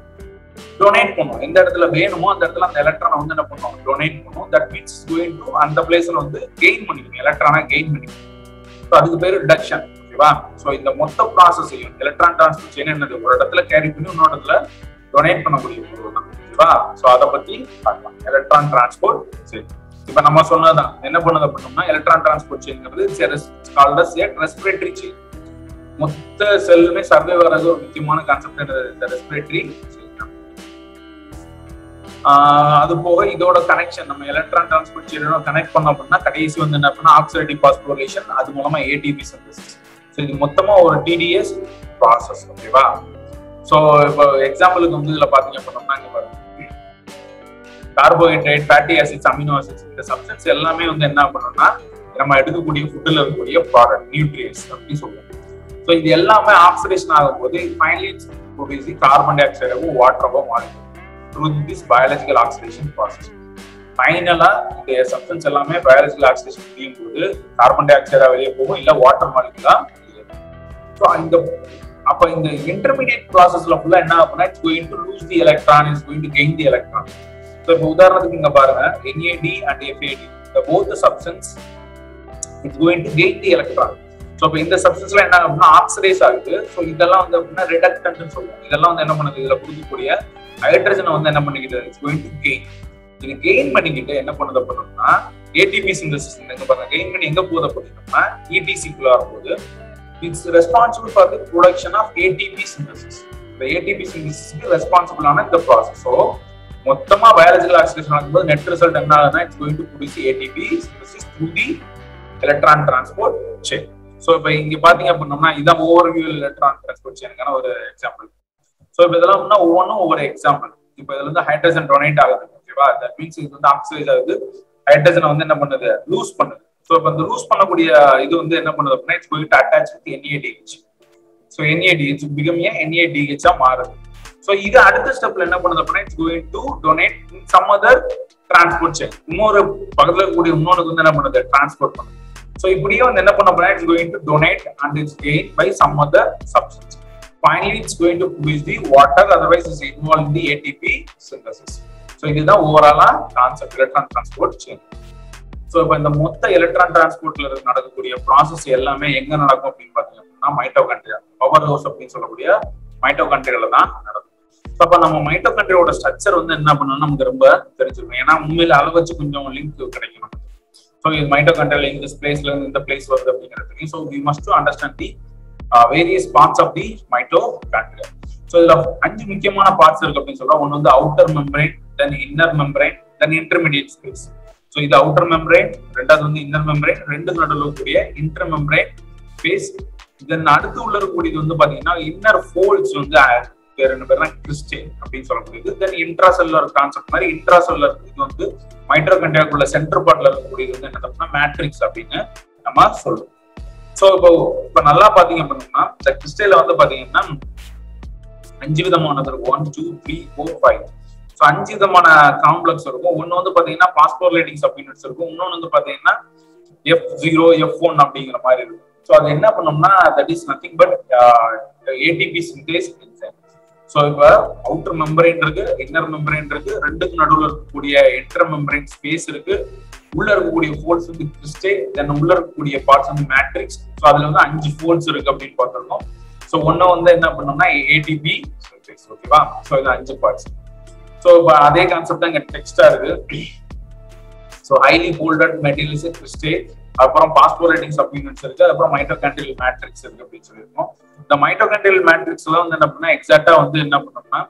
டொனேட் பண்ணும் எந்த இடத்துல வேணுமோ அந்த இடத்துல அந்த எலக்ட்ரானை வந்து என்ன பண்ணும் டொனேட் பண்ணும் தட் மீன்ஸ் கோயிங் டு அந்த பிளேஸ்ல வந்து கெயின் பண்ணிக்கணும் எலக்ட்ரானை கெயின் பண்ணிக்கணும் ஸோ அதுக்கு பேர் ரிடக்ஷன் ஓகேவா ஸோ இந்த மொத்த ப்ராசஸையும் எலக்ட்ரான் டிரான்ஸ்போர்ட் செயின் என்னது ஒரு இடத்துல கேரி பண்ணி இன்னொரு இடத்துல டொனேட் பண்ணக்கூடிய பொருள் தான் ஓகேவா ஸோ அதை பத்தி பார்க்கலாம் எலக்ட்ரான் டிரான்ஸ்போர்ட் சரி இப்ப நம்ம சொன்னதுதான் என்ன பண்ணுது அப்படின்னா எலக்ட்ரான் டிரான்ஸ்போர்ட் செயின்ங்கிறது கால்டஸ் ரெஸ்பிரேட்டரி செயின் மொத்த செல்லுமே சர்வே வர்றது ஒரு முக்கியமான கான்செப்ட் இந்த ரெஸ்பிரேட்டரி அது போக இதோட கனெக்ஷன் நம்ம எலக்ட்ரான் டிரான்ஸ்போர்ட் செயினோட கனெக்ட் பண்ணோம் அப்படின்னா கடைசி வந்து என்ன பண்ணா ஆக்சிடேட்டிவ் பாஸ்போரேஷன் அது மூலமா ஏடிபி சிந்தசிஸ் ஸோ இது மொத்தமா ஒரு டிடிஎஸ் ப்ராசஸ் ஓகேவா ஸோ இப்போ எக்ஸாம்பிளுக்கு வந்து இதுல பாத்தீங்க அப்படின்னா இங்க பாருங்க carbohydrate fatty acids amino acids இந்த சப்ஸ்டன்ஸ் எல்லாமே வந்து என்ன பண்ணணும்னா நம்ம எடுக்கக்கூடிய ஃபுட்டில் இருக்கக்கூடிய ப்ராடக்ட் நியூட்ரியன்ஸ் அப்படின்னு சொல்லுவோம் ஸோ இது எல்லாமே ஆக்சிடேஷன் ஆகும்போது ஃபைனலி ப்ரொடியூசிங் கார்பன் டை ஆக்சைடாகவும் வாட்டராகவும் மாறிடும் through this biological oxidation process ஃபைனலா இந்த சப்ஸ்டன்ஸ் எல்லாமே பயாலஜிக்கல் ஆக்சிடேஷன் முடியும் போது கார்பன் டை ஆக்சைடா வெளியே போகும் இல்ல வாட்டர் மாலிகுலா ஸோ இந்த அப்ப இந்த இன்டர்மீடியட் ப்ராசஸ்ல ஃபுல்லா என்ன ஆகும்னா it's going to lose the electron is going to gain the electron so இப்போ உதாரணத்துக்கு இங்க பாருங்க என்ஏடி அண்ட் எஃப்ஏடி இந்த both substance it's going to gain the electron so இப்போ இந்த சப்ஸ்டன்ஸ்ல என்ன அப்படின்னா ஆக்சிடைஸ் ஆகுது ஸோ இதெல்லாம் வந்து அப்படின்னா ரிடக்டன்ட்னு சொல்லுவோம் இதெல்லாம் வந்து என்ன பண்ணுது இதுல கொடுக்கக்கூடிய ஹைட்ரஜனை வந்து என்ன பண்ணிக்கிட்டு இட்ஸ் கோயிங் டு கெயின் இது கெயின் பண்ணிக்கிட்டு என்ன பண்ணுது அப்படின்னா ஏடிபி சிந்தசிஸ் எங்க பாருங்க கெயின் பண்ணி எங்க போகுது அப்படின்னா இடிசிக்குள்ள வரும்போது it's responsible for the production of ATP synthesis இந்த ஏடிபி சிந்தசிஸ்க்கு ரெஸ்பான்சிபிளான இந்த ப்ராசஸ் ஸோ மொத்தமா பயாலஜிக்கல் ஆக்சிடேஷன் ஆகும்போது நெட் ரிசல்ட் என்ன ஆகுதுன்னா it's going to produce ATP synthesis through the electron transport chain so இப்போ இங்க பாத்தீங்க அப்படின்னோம்னா இதான் ஓவர் வியூ எலக்ட்ரான் டிரான்ஸ்போர்ட் செயினுக்கான ஒரு எக்ஸாம்பிள் ஸோ இப்போ இதெல்லாம் ஒவ்வொன்றும் ஒவ்வொரு எக்ஸாம்பிள் இப்போ இதுல வந்து ஹைட்ரஜன் டொனேட் ஆகுது ஓகேவா தட் மீன்ஸ் இது வந்து ஆக்சிடைஸ் ஆகுது ஹைட்ரஜனை வந்து என்ன பண்ணுது லூஸ் பண்ணுது ஸோ இப்போ இந்த லூஸ் பண்ணக்கூடிய இது வந்து என்ன பண்ணுது அப்படின்னா it's going to attach with NADH so NADH become a என்ஏடிஹெச்சா மாறுது ஸோ இது அடுத்த ஸ்டெப்ல என்ன பண்ணுது அப்படின்னா it's going to donate some other transport chain இன்னொரு பக்கத்துல இருக்கக்கூடிய இன்னொருக்கு வந்து என்ன பண்ணுது டிரான்ஸ்போர்ட் பண்ணுது ஸோ இப்படியே வந்து என்ன பண்ண போனா it's going to donate and it's gain by some other substance finally it's going to produce the water otherwise is involved in the ATP synthesis so இதுதான் ஓவராலா concept electron transport chain so இப்போ இந்த மொத்த electron டிரான்ஸ்போர்ட்ல நடக்கக்கூடிய process எல்லாமே எங்க நடக்கும் அப்படின்னு பாத்தீங்க அப்படின்னா மைட்டோகண்ட்ரியா பவர் ஹவுஸ் அப்படின்னு சொல்லக்கூடிய மைட்டோகண்ட்ரியால தான் நடக்கும் ஸோ அப்போ நம்ம மைட்டோகண்ட்ரியோட ஸ்ட்ரக்சர் வந்து என்ன பண்ணணும் நமக்கு ரொம்ப தெரிஞ்சிருக்கும் ஏன்னா உண்மையில அளவு வச்சு கொஞ்சம் லிங்க் கிடைக்கும் நமக்கு ஸோ இது மைட்டோகண்ட்ரியால இந்த பிளேஸ்ல இருந்து இந்த பிளேஸ் வருது அப்படிங்கிறது so we must to understand the various parts of the mitochondria so இதுல அஞ்சு முக்கியமான பார்ட்ஸ் இருக்கு அப்படின்னு சொல்றோம் ஒன்று வந்து outer membrane then inner membrane then intermediate space so இது அவுட்டர் மெம்பரைன் ரெண்டாவது வந்து இன்னர் மெம்பரைன் ரெண்டு நடுவில் இருக்கக்கூடிய இன்டர் மெம்பரைன் ஸ்பேஸ் தென் அடுத்து உள்ள இருக்கக்கூடியது வந்து பாத்தீங்கன்னா இன்னர் ஃபோல்ட்ஸ் வந்து பேர் என்ன பேர்னா கிறிஸ்டின் அப்படின்னு சொல்லக்கூடியது தென் இன்ட்ராசெல்லர் கான்செப்ட் மாதிரி இன்ட்ராசெல்லர் இது வந்து மைட்ரோகண்டியாக்குள்ள சென்டர் பார்ட்ல இருக்கக்கூடியது வந்து என்ன அப்படின்னா மேட்ரிக்ஸ் அப்படின்னு நம்ம சொல்லுவோம் ஸோ இப்போ இப்போ நல்லா பாத்தீங்க அப்படின்னா இந்த கிறிஸ்டைல வந்து பாத்தீங்கன்னா அஞ்சு விதமானது இருக்கும் one two three four five so அஞ்சு விதமான காம்ப்ளெக்ஸ் இருக்கும் ஒன்னு வந்து பாத்தீங்கன்னா பாஸ்போர்லேட்டிங் சப்யூனிட்ஸ் இருக்கும் இன்னொன்று வந்து பாத்தீங்கன்னா எஃப் ஜீரோ எஃப் ஒன் அப்படிங்கிற மாதிரி இருக்கும் ஸோ அது என்ன பண்ணோம்னா that is nothing but ATP synthase so இப்போ அவுட்டர் மெம்பரைன் இருக்கு இன்னர் மெம்பரைன் இருக்கு ரெண்டுக்கு நடுவில் இருக்கக்கூடிய இன்டர் மெம்பரைன் ஸ்பேஸ் இருக்கு உள்ள இருக்கக்கூடிய ஃபோல்ஸ் வந்து கிறிஸ்டே தென் உள்ள இருக்கக்கூடிய பார்ட்ஸ் வந்து மேட்ரிக்ஸ் ஸோ அதுல வந்து அஞ்சு ஃபோல்ஸ் இருக்கு அப்படின்னு பார்த்துருக்கோம் ஸோ ஒன்னு வந்து என்ன பண்ணோம்னா ஏடிபி ஓகேவா ஸோ இது அஞ்சு பார்ட்ஸ் ஸோ இப்போ அதே கான்செப்ட் தான் இங்க டெக்ஸ்டா இருக்கு so highly folded materials cristae அப்புறம் பாஸ்போரேட்டிங் சப்யூனிட்ஸ் இருக்கு அப்புறம் மைட்டோகாண்டியல் மேட்ரிக்ஸ் இருக்கு அப்படின்னு சொல்லியிருக்கோம் இந்த மைட்டோகாண்டியல் மேட்ரிக்ஸ்ல வந்து என்ன பண்ணா எக்ஸாக்டா வந்து என்ன பண்ணோம்னா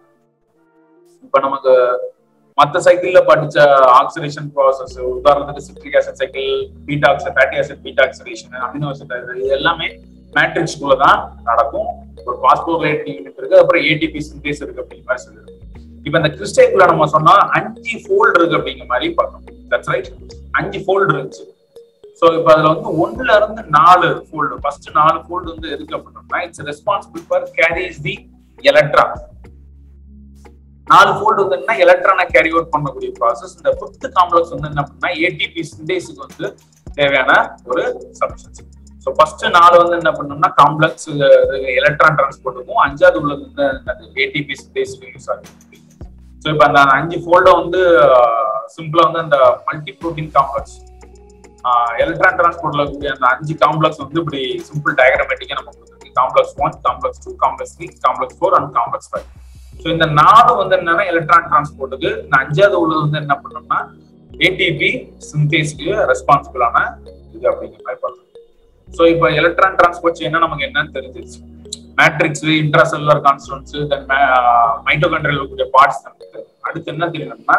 இப்ப நமக்கு மத்த சைக்கிள்ல படிச்ச ஆக்சிடேஷன் ப்ராசஸ் உதாரணத்துக்கு citric acid cycle beta oxide fatty acid beta oxidation amino acid இது எல்லாமே மேட்ரிக்ஸ்குள்ள தான் நடக்கும் ஒரு பாஸ்போரேட் யூனிட் இருக்கு அப்புறம் ஏடிபி சிந்தேஸ் இருக்கு அப்படிங்கிற மாதிரி சொல்லிருக்கு இப்ப இந்த கிறிஸ்டேக்குள்ள நம்ம சொன்னா அஞ்சு ஃபோல்டு இருக்கு அப்படிங்கிற மாதிரி பார்த்தோம் தட்ஸ் ரைட் அஞ்சு ஃபோல்டு இருந்துச்சு ஸோ இப்போ அதுல வந்து ஒண்ணுல இருந்து நாலு ஃபோல்டு ஃபர்ஸ்ட் நாலு ஃபோல்டு வந்து எதுக்கு அப்படின்னா it's responsible for carries the electron நாலு ஃபோல்டு வந்து என்ன எலக்ட்ரானை கேரி அவுட் பண்ணக்கூடிய ப்ராசஸ் இந்த ஃபிஃப்த் காம்ப்ளெக்ஸ் வந்து என்ன பண்ணா ஏடிபி சிந்தேஸுக்கு வந்து தேவையான ஒரு சப்ஸ்டன்ஸ் ஸோ ஃபர்ஸ்ட் நாலு வந்து என்ன பண்ணோம்னா காம்ப்ளெக்ஸ் எலக்ட்ரான் டிரான்ஸ்போர்ட்டுக்கும் அஞ்சாவது உள்ளது வந்து ஏடிபி சிந்தேஸுக்கு யூஸ் ஆகுது ஸோ இப்போ அந்த அஞ்சு ஃபோல்டை வந்து சிம்பிளா வந்து அந்த மல்டி ப்ரோட்டீன் காம்ப்ளெக்ஸ் எலக்ட்ரான் டிரான்ஸ்போர்ட்ல இருக்கக்கூடிய அந்த அஞ்சு காம்ப்ளெக்ஸ் வந்து இப்படி சிம்பிள் டயக்ராமேட்டிக்கா நம்ம கொடுத்துருக்கு complex one complex two complex three complex four and complex five so இந்த நாலு வந்து என்னன்னா எலக்ட்ரான் டிரான்ஸ்போர்ட்டுக்கு இந்த அஞ்சாவது உள்ளது வந்து என்ன பண்ணோம்னா ஏடிபி சிந்தேஸ்க்கு ரெஸ்பான்சிபிளான இது அப்படிங்கிற மாதிரி பார்த்தோம் ஸோ இப்போ எலக்ட்ரான் டிரான்ஸ்போர்ட் செய்யணும் நமக்கு என்னன்னு தெரிஞ்சிருச்சு matrix intracellular constants then mitochondrial இருக்கக்கூடிய பார்ட்ஸ் நமக்கு அடுத்து என்ன தெரியணும்னா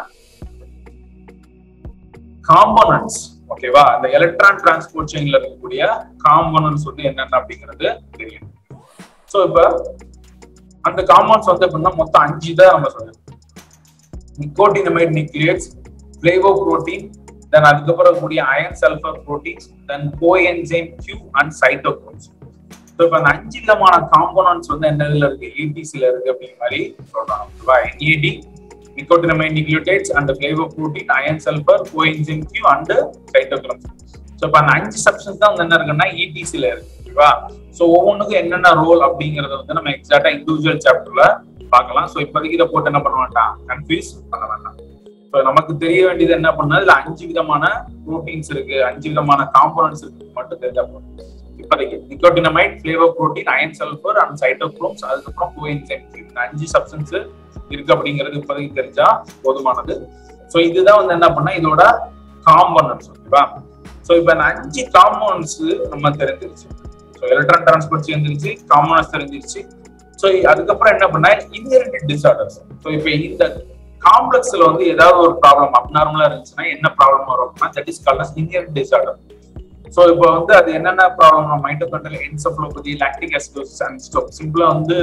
காம்போனன்ட்ஸ் ஓகேவா அந்த எலக்ட்ரான் டிரான்ஸ்போர்ட் செயின்ல இருக்கக்கூடிய காம்போனன்ட்ஸ் வந்து என்னென்ன அப்படிங்கிறது தெரியும் ஸோ இப்போ அந்த காம்பவுண்ட்ஸ் வந்து எப்படின்னா மொத்தம் அஞ்சு தான் நம்ம சொல்லுவோம் நிக்கோட்டினமைட் நியூக்ளியேட்ஸ் பிளேவோ புரோட்டீன் தென் அதுக்கப்புறம் கூடிய iron sulphur proteins then coenzyme Q and cytochromes so இப்போ அந்த அஞ்சு விதமான காம்போனன்ட்ஸ் வந்து என்ன இதுல இருக்கு ஏடிசில இருக்கு அப்படிங்கிற மாதிரி சொல்றாங்க ஓகேவா NAD nicotinamide nucleotides and flavoprotein iron sulphur coenzyme Q and cytochromes so இப்போ அந்த அஞ்சு சப்ஸ்டன்ஸ் தான் வந்து என்ன இருக்குன்னா இடிசில இருக்கு ஓகேவா ஸோ ஒவ்வொன்றுக்கும் என்னென்ன ரோல் அப்படிங்கறத வந்து நம்ம எக்ஸாக்டா இண்டிவிஜுவல் சாப்டர்ல பார்க்கலாம் ஸோ இப்போதைக்கு இதை போட்டு என்ன பண்ண வேண்டாம் கன்ஃபியூஸ் பண்ண வேண்டாம் ஸோ நமக்கு தெரிய வேண்டியது என்ன பண்ணா இதுல அஞ்சு விதமான ப்ரோட்டீன்ஸ் இருக்கு அஞ்சு விதமான காம்போனன்ட்ஸ் இருக்கு மட்டும் தெரிஞ்சா போதும் இப்போதைக்கு nicotinamide flavour protein iron sulphur and cytochromes அதுக்கப்புறம் கோஎன்சைம்ஸ் இந்த அஞ்சு சப்ஸ்டன்ஸ் இருக்கு அப்படிங்கிறது இப்போதைக்கு தெரிஞ்சா போதுமானது ஸோ இதுதான் வந்து என்ன பண்ணா இதோட காம்போனன்ட்ஸ் ஓகேவா ஸோ இப்போ இந்த அஞ்சு காம்போனன்ட்ஸ் நம்ம தெரிஞ்சிருச்சு ஸோ எலக்ட்ரான் டிரான்ஸ்போர்ட் சேர்ந்துருச்சு காம்போனன்ட்ஸ் தெரிஞ்சிருச்சு ஸோ அதுக்கப்புறம் என்ன பண்ணா இன்ஹெரிட்டட் டிசார்டர்ஸ் ஸோ இப்போ இந்த காம்ப்ளெக்ஸ்ல வந்து ஏதாவது ஒரு ப்ராப்ளம் அப்நார்மலா இருந்துச்சுன்னா என்ன ப்ராப்ளம் வரும் அப்படின்னா that is called inherit disorder so இப்போ வந்து அது என்னென்ன problem mitochondrial encephalopathy lactic acidosis and stroke சிம்பிளா வந்து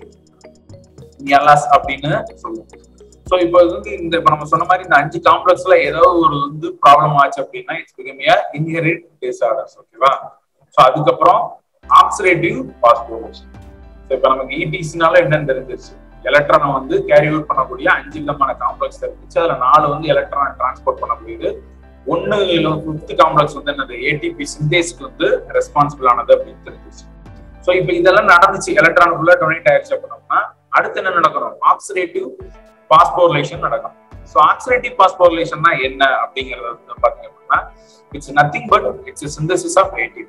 எலாஸ் அப்படின்னு சொல்லுவோம் ஸோ இப்போ வந்து இந்த இப்போ நம்ம சொன்ன மாதிரி இந்த அஞ்சு காம்ப்ளெக்ஸ்ல ஏதாவது ஒரு வந்து ப்ராப்ளம் ஆச்சு அப்படின்னா இட்ஸ் பிகம் இன்ஹெரிட் டிசார்டர்ஸ் ஓகேவா ஸோ அதுக்கப்புறம் ஆக்சிடேட்டிவ் பாஸ்போரேஷன் ஸோ இப்போ நமக்கு இடிசினால என்னன்னு தெரிஞ்சிருச்சு எலக்ட்ரானை வந்து கேரி அவுட் பண்ணக்கூடிய அஞ்சு விதமான காம்ப்ளெக்ஸ் இருந்துச்சு அதுல நாலு வந்து எலக்ட்ரானை டிரான்ஸ்போர்ட் பண்ணக்கூடியது ஒன்னு ஃபிஃப்த் காம்ப்ளெக்ஸ் வந்து என்னது ஏடிபி சிந்தேஸ்க்கு வந்து ரெஸ்பான்சிபிள் ஆனது அப்படின்னு தெரிஞ்சிச்சு ஸோ இப்போ இதெல்லாம் நடந்துச்சு எலக்ட்ரானுக்குள்ள டொனேட் ஆயிடுச்சு அப்படின்னா அடுத்து என்ன நடக்கணும் ஆக்சிடேட்டிவ் பாஸ்போரிலேஷன் நடக்கும் ஸோ ஆக்சிடேட்டிவ் பாஸ்போரிலேஷன்னா என்ன அப்படிங்கறது வந்து பாத்தீங்க அப்படின்னா it's nothing but it's synthesis of ATP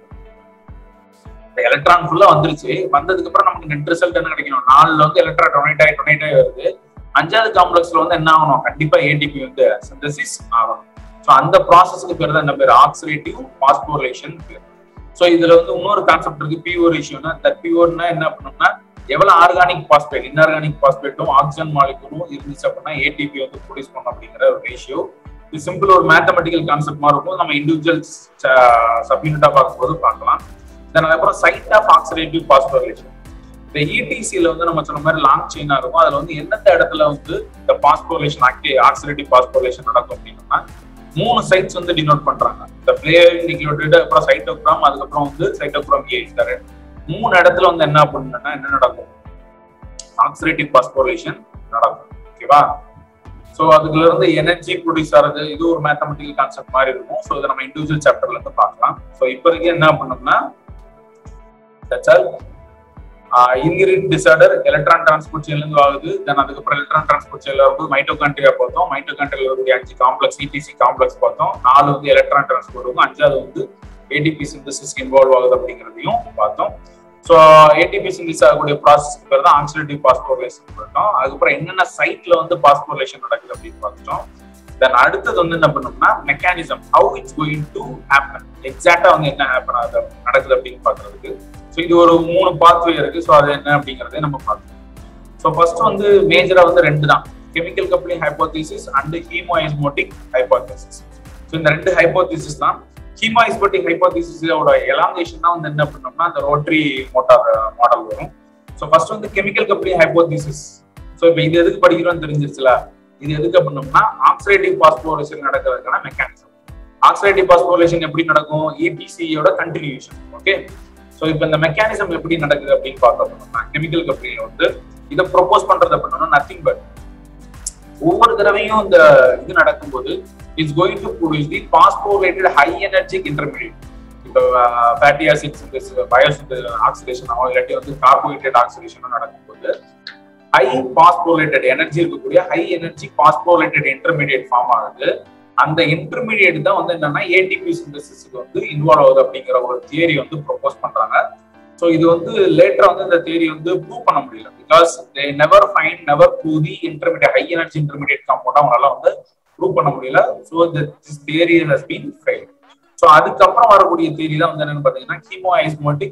electron ஃபுல்லா வந்துருச்சு வந்ததுக்கு அப்புறம் நமக்கு நெட் ரிசல்ட் என்ன கிடைக்கணும் நாலுல வந்து எலக்ட்ரான் டொனேட் ஆகி டொனேட் ஆகி வருது அஞ்சாவது காம்ப்ளெக்ஸ்ல வந்து என்ன ஆகணும் கண்டிப்பா ஏடிபி வந்து சிந்தசிஸ் ஆகணும் ஸோ அந்த ப்ராசஸ்க்கு பேர் தான் என்ன பேர் ஆக்சிடேட்டிவ் பாஸ்போரிலேஷன் பேர் ஸோ இதுல வந்து இன்னொரு கான்செப்ட் இருக்கு பிஓர் இஷ்யூனா இந்த பிஓர்னா என்ன பண்ணோம்னா எவ்வளவு ஆர்கானிக் பாஸ்பேட் இன்ஆர்கானிக் பாஸ்பேட்டும் ஆக்சிஜன் மாலிகுலும் இருந்துச்சு அப்படின்னா ஏடிபி வந்து ப்ரொடியூஸ் பண்ணும் அப்படிங்கிற ஒரு ரேஷியோ இது சிம்பிள் ஒரு மேத்தமெட்டிக்கல் கான்செப்ட் மாதிரி இருக்கும் நம்ம இண்டிவிஜுவல் சப்யூனிட்டா பார்க்கும்போது பார்க்கலாம் தென் அதுக்கப்புறம் சைட் ஆஃப் ஆக்சிடேட்டிவ் பாஸ்போரிலேஷன் இந்த இடிசியில வந்து நம்ம சொன்ன மாதிரி லாங் செயினா இருக்கும் அதுல வந்து எந்தெந்த இடத்துல வந்து இந்த பாஸ்போரிலேஷன் ஆக்டி ஆக்சிடேட்டிவ் பாஸ்போரிலேஷன் நடக்கும் அப்படின்னா மூணு சைட்ஸ் வந்து டினோட் பண்றாங்க இந்த பிளேயர் நிக்ளோடைடு அப்புறம் சைட்டோக்ராம் அதுக்கப்புறம் வந்து சைட்டோக்ராம் ஏ இந்த மூணு இடத்துல வந்து என்ன பண்ணுன்னா என்ன நடக்கும் ஆக்சிடேட்டிவ் பாஸ்போரிலேஷன் நடக்கும் ஓகேவா ஸோ அதுல இருந்து எனர்ஜி ப்ரொடியூஸ் ஆகிறது இது ஒரு மேத்தமெட்டிக்கல் கான்செப்ட் மாதிரி இருக்கும் ஸோ இதை நம்ம இண்டிவிஜுவல் சாப்டர்ல இருந்து பார்க்கலாம் ஸோ இப்போதைக்கு என்ன பண்ணோம்னா that's all inherit disorder electron transport செயின்ல இருந்து ஆகுது தென் அதுக்கப்புறம் எலக்ட்ரான் டிரான்ஸ்போர்ட் செயின்ல வரும்போது மைட்டோகாண்ட்ரியா பார்த்தோம் மைட்டோகாண்ட்ரியா இருக்கக்கூடிய அஞ்சு காம்ப்ளெக்ஸ் இடிசி காம்ப்ளெக்ஸ் பார்த்தோம் நாலு வந்து எலக்ட்ரான் டிரான்ஸ்போர்ட் இருக்கும் அஞ்சாவது வந்து ஏடிபி சிந்தசிஸ் இன்வால்வ் ஆகுது அப்படிங்கிறதையும் பார்த்தோம் ஸோ ஏடிபி சிந்திஸ் ஆகக்கூடிய ப்ராசஸ்க்கு பேர் தான் ஆக்சிடேட்டிவ் பாஸ்போரிலேஷன் பார்த்தோம் அதுக்கப்புறம் என்னென்ன சைட்ல வந்து பாஸ்போரிலேஷன் நடக்குது அப்படின்னு பார்த்துட்டோம் தென் அடுத்தது வந்து என்ன பண்ணோம்னா mechanism how it's going to happen எக்ஸாக்டா வந்து என்ன ஹேப்பன் ஆகுது நடக்குது அப்படின்னு பாக்குறதுக்கு ஸோ இது ஒரு மூணு பாத்வே இருக்கு ஸோ அது என்ன அப்படிங்கறதே நம்ம பார்க்கணும் ஸோ ஃபர்ஸ்ட் வந்து மேஜரா வந்து ரெண்டு தான் chemical coupling hypothesis and chemiosmotic hypothesis so இந்த ரெண்டு ஹைப்போதிசிஸ் தான் ஹீமோஎஸ்மோட்டிக் ஹைப்போதிசிஸோட எலாங்கேஷன் தான் வந்து என்ன பண்ணோம்னா அந்த ரோட்டரி மோட்டார் மாடல் வரும் ஸோ ஃபர்ஸ்ட் வந்து கெமிக்கல் கப்ளிங் ஹைப்போதிசிஸ் ஸோ இப்போ இது எதுக்கு படிக்கிறோம்னு தெரிஞ்சிருச்சுல இது எதுக்கு பண்ணோம்னா ஆக்சிடேட்டிவ் பாஸ்போரேஷன் நடக்கிறதுக்கான மெக்கானிசம் ஆக்சிடேட்டிவ் பாஸ்போரேஷன் எப்படி நடக்கும் இபிசியோட கண்டினியூஷன் ஓகே ஸோ இப்போ இந்த மெக்கானிசம் எப்படி நடக்குது அப்படின்னு பார்க்க போனோம்னா கெமிக்கல் கம்பெனியில வந்து இதை ப்ரொபோஸ் பண்றது அப்படின்னா நத்திங் பட் ஒவ்வொரு தடவையும் இந்த இது நடக்கும்போது it's going to produce the phosphorylated high energetic intermediate இப்போ ஃபேட்டி ஆசிட்ஸ் பயோசித் ஆக்சிடேஷன் இல்லாட்டி வந்து கார்போஹைட்ரேட் ஆக்சிடேஷனும் நடக்கும்போது ஹை பாஸ்போலேட்டட் எனர்ஜி இருக்கக்கூடிய high energy phosphorylated intermediate form ஆகுது அந்த இன்டர்மீடியட் தான் வந்து என்னன்னா ஏடிபி சிந்தசிஸ்க்கு வந்து இன்வால்வ் ஆகுது அப்படிங்கிற ஒரு தியரி வந்து ப்ரொபோஸ் பண்றாங்க ஸோ இது வந்து லேட்டரா வந்து இந்த தியரி வந்து ப்ரூவ் பண்ண முடியல because they never find never prove the intermediate high energy intermediate compound அவங்களால வந்து ப்ரூவ் பண்ண முடியல so this theory has been fail so அதுக்கப்புறம் வரக்கூடிய தியரி தான் வந்து என்னன்னு பாத்தீங்கன்னா chemiosmotic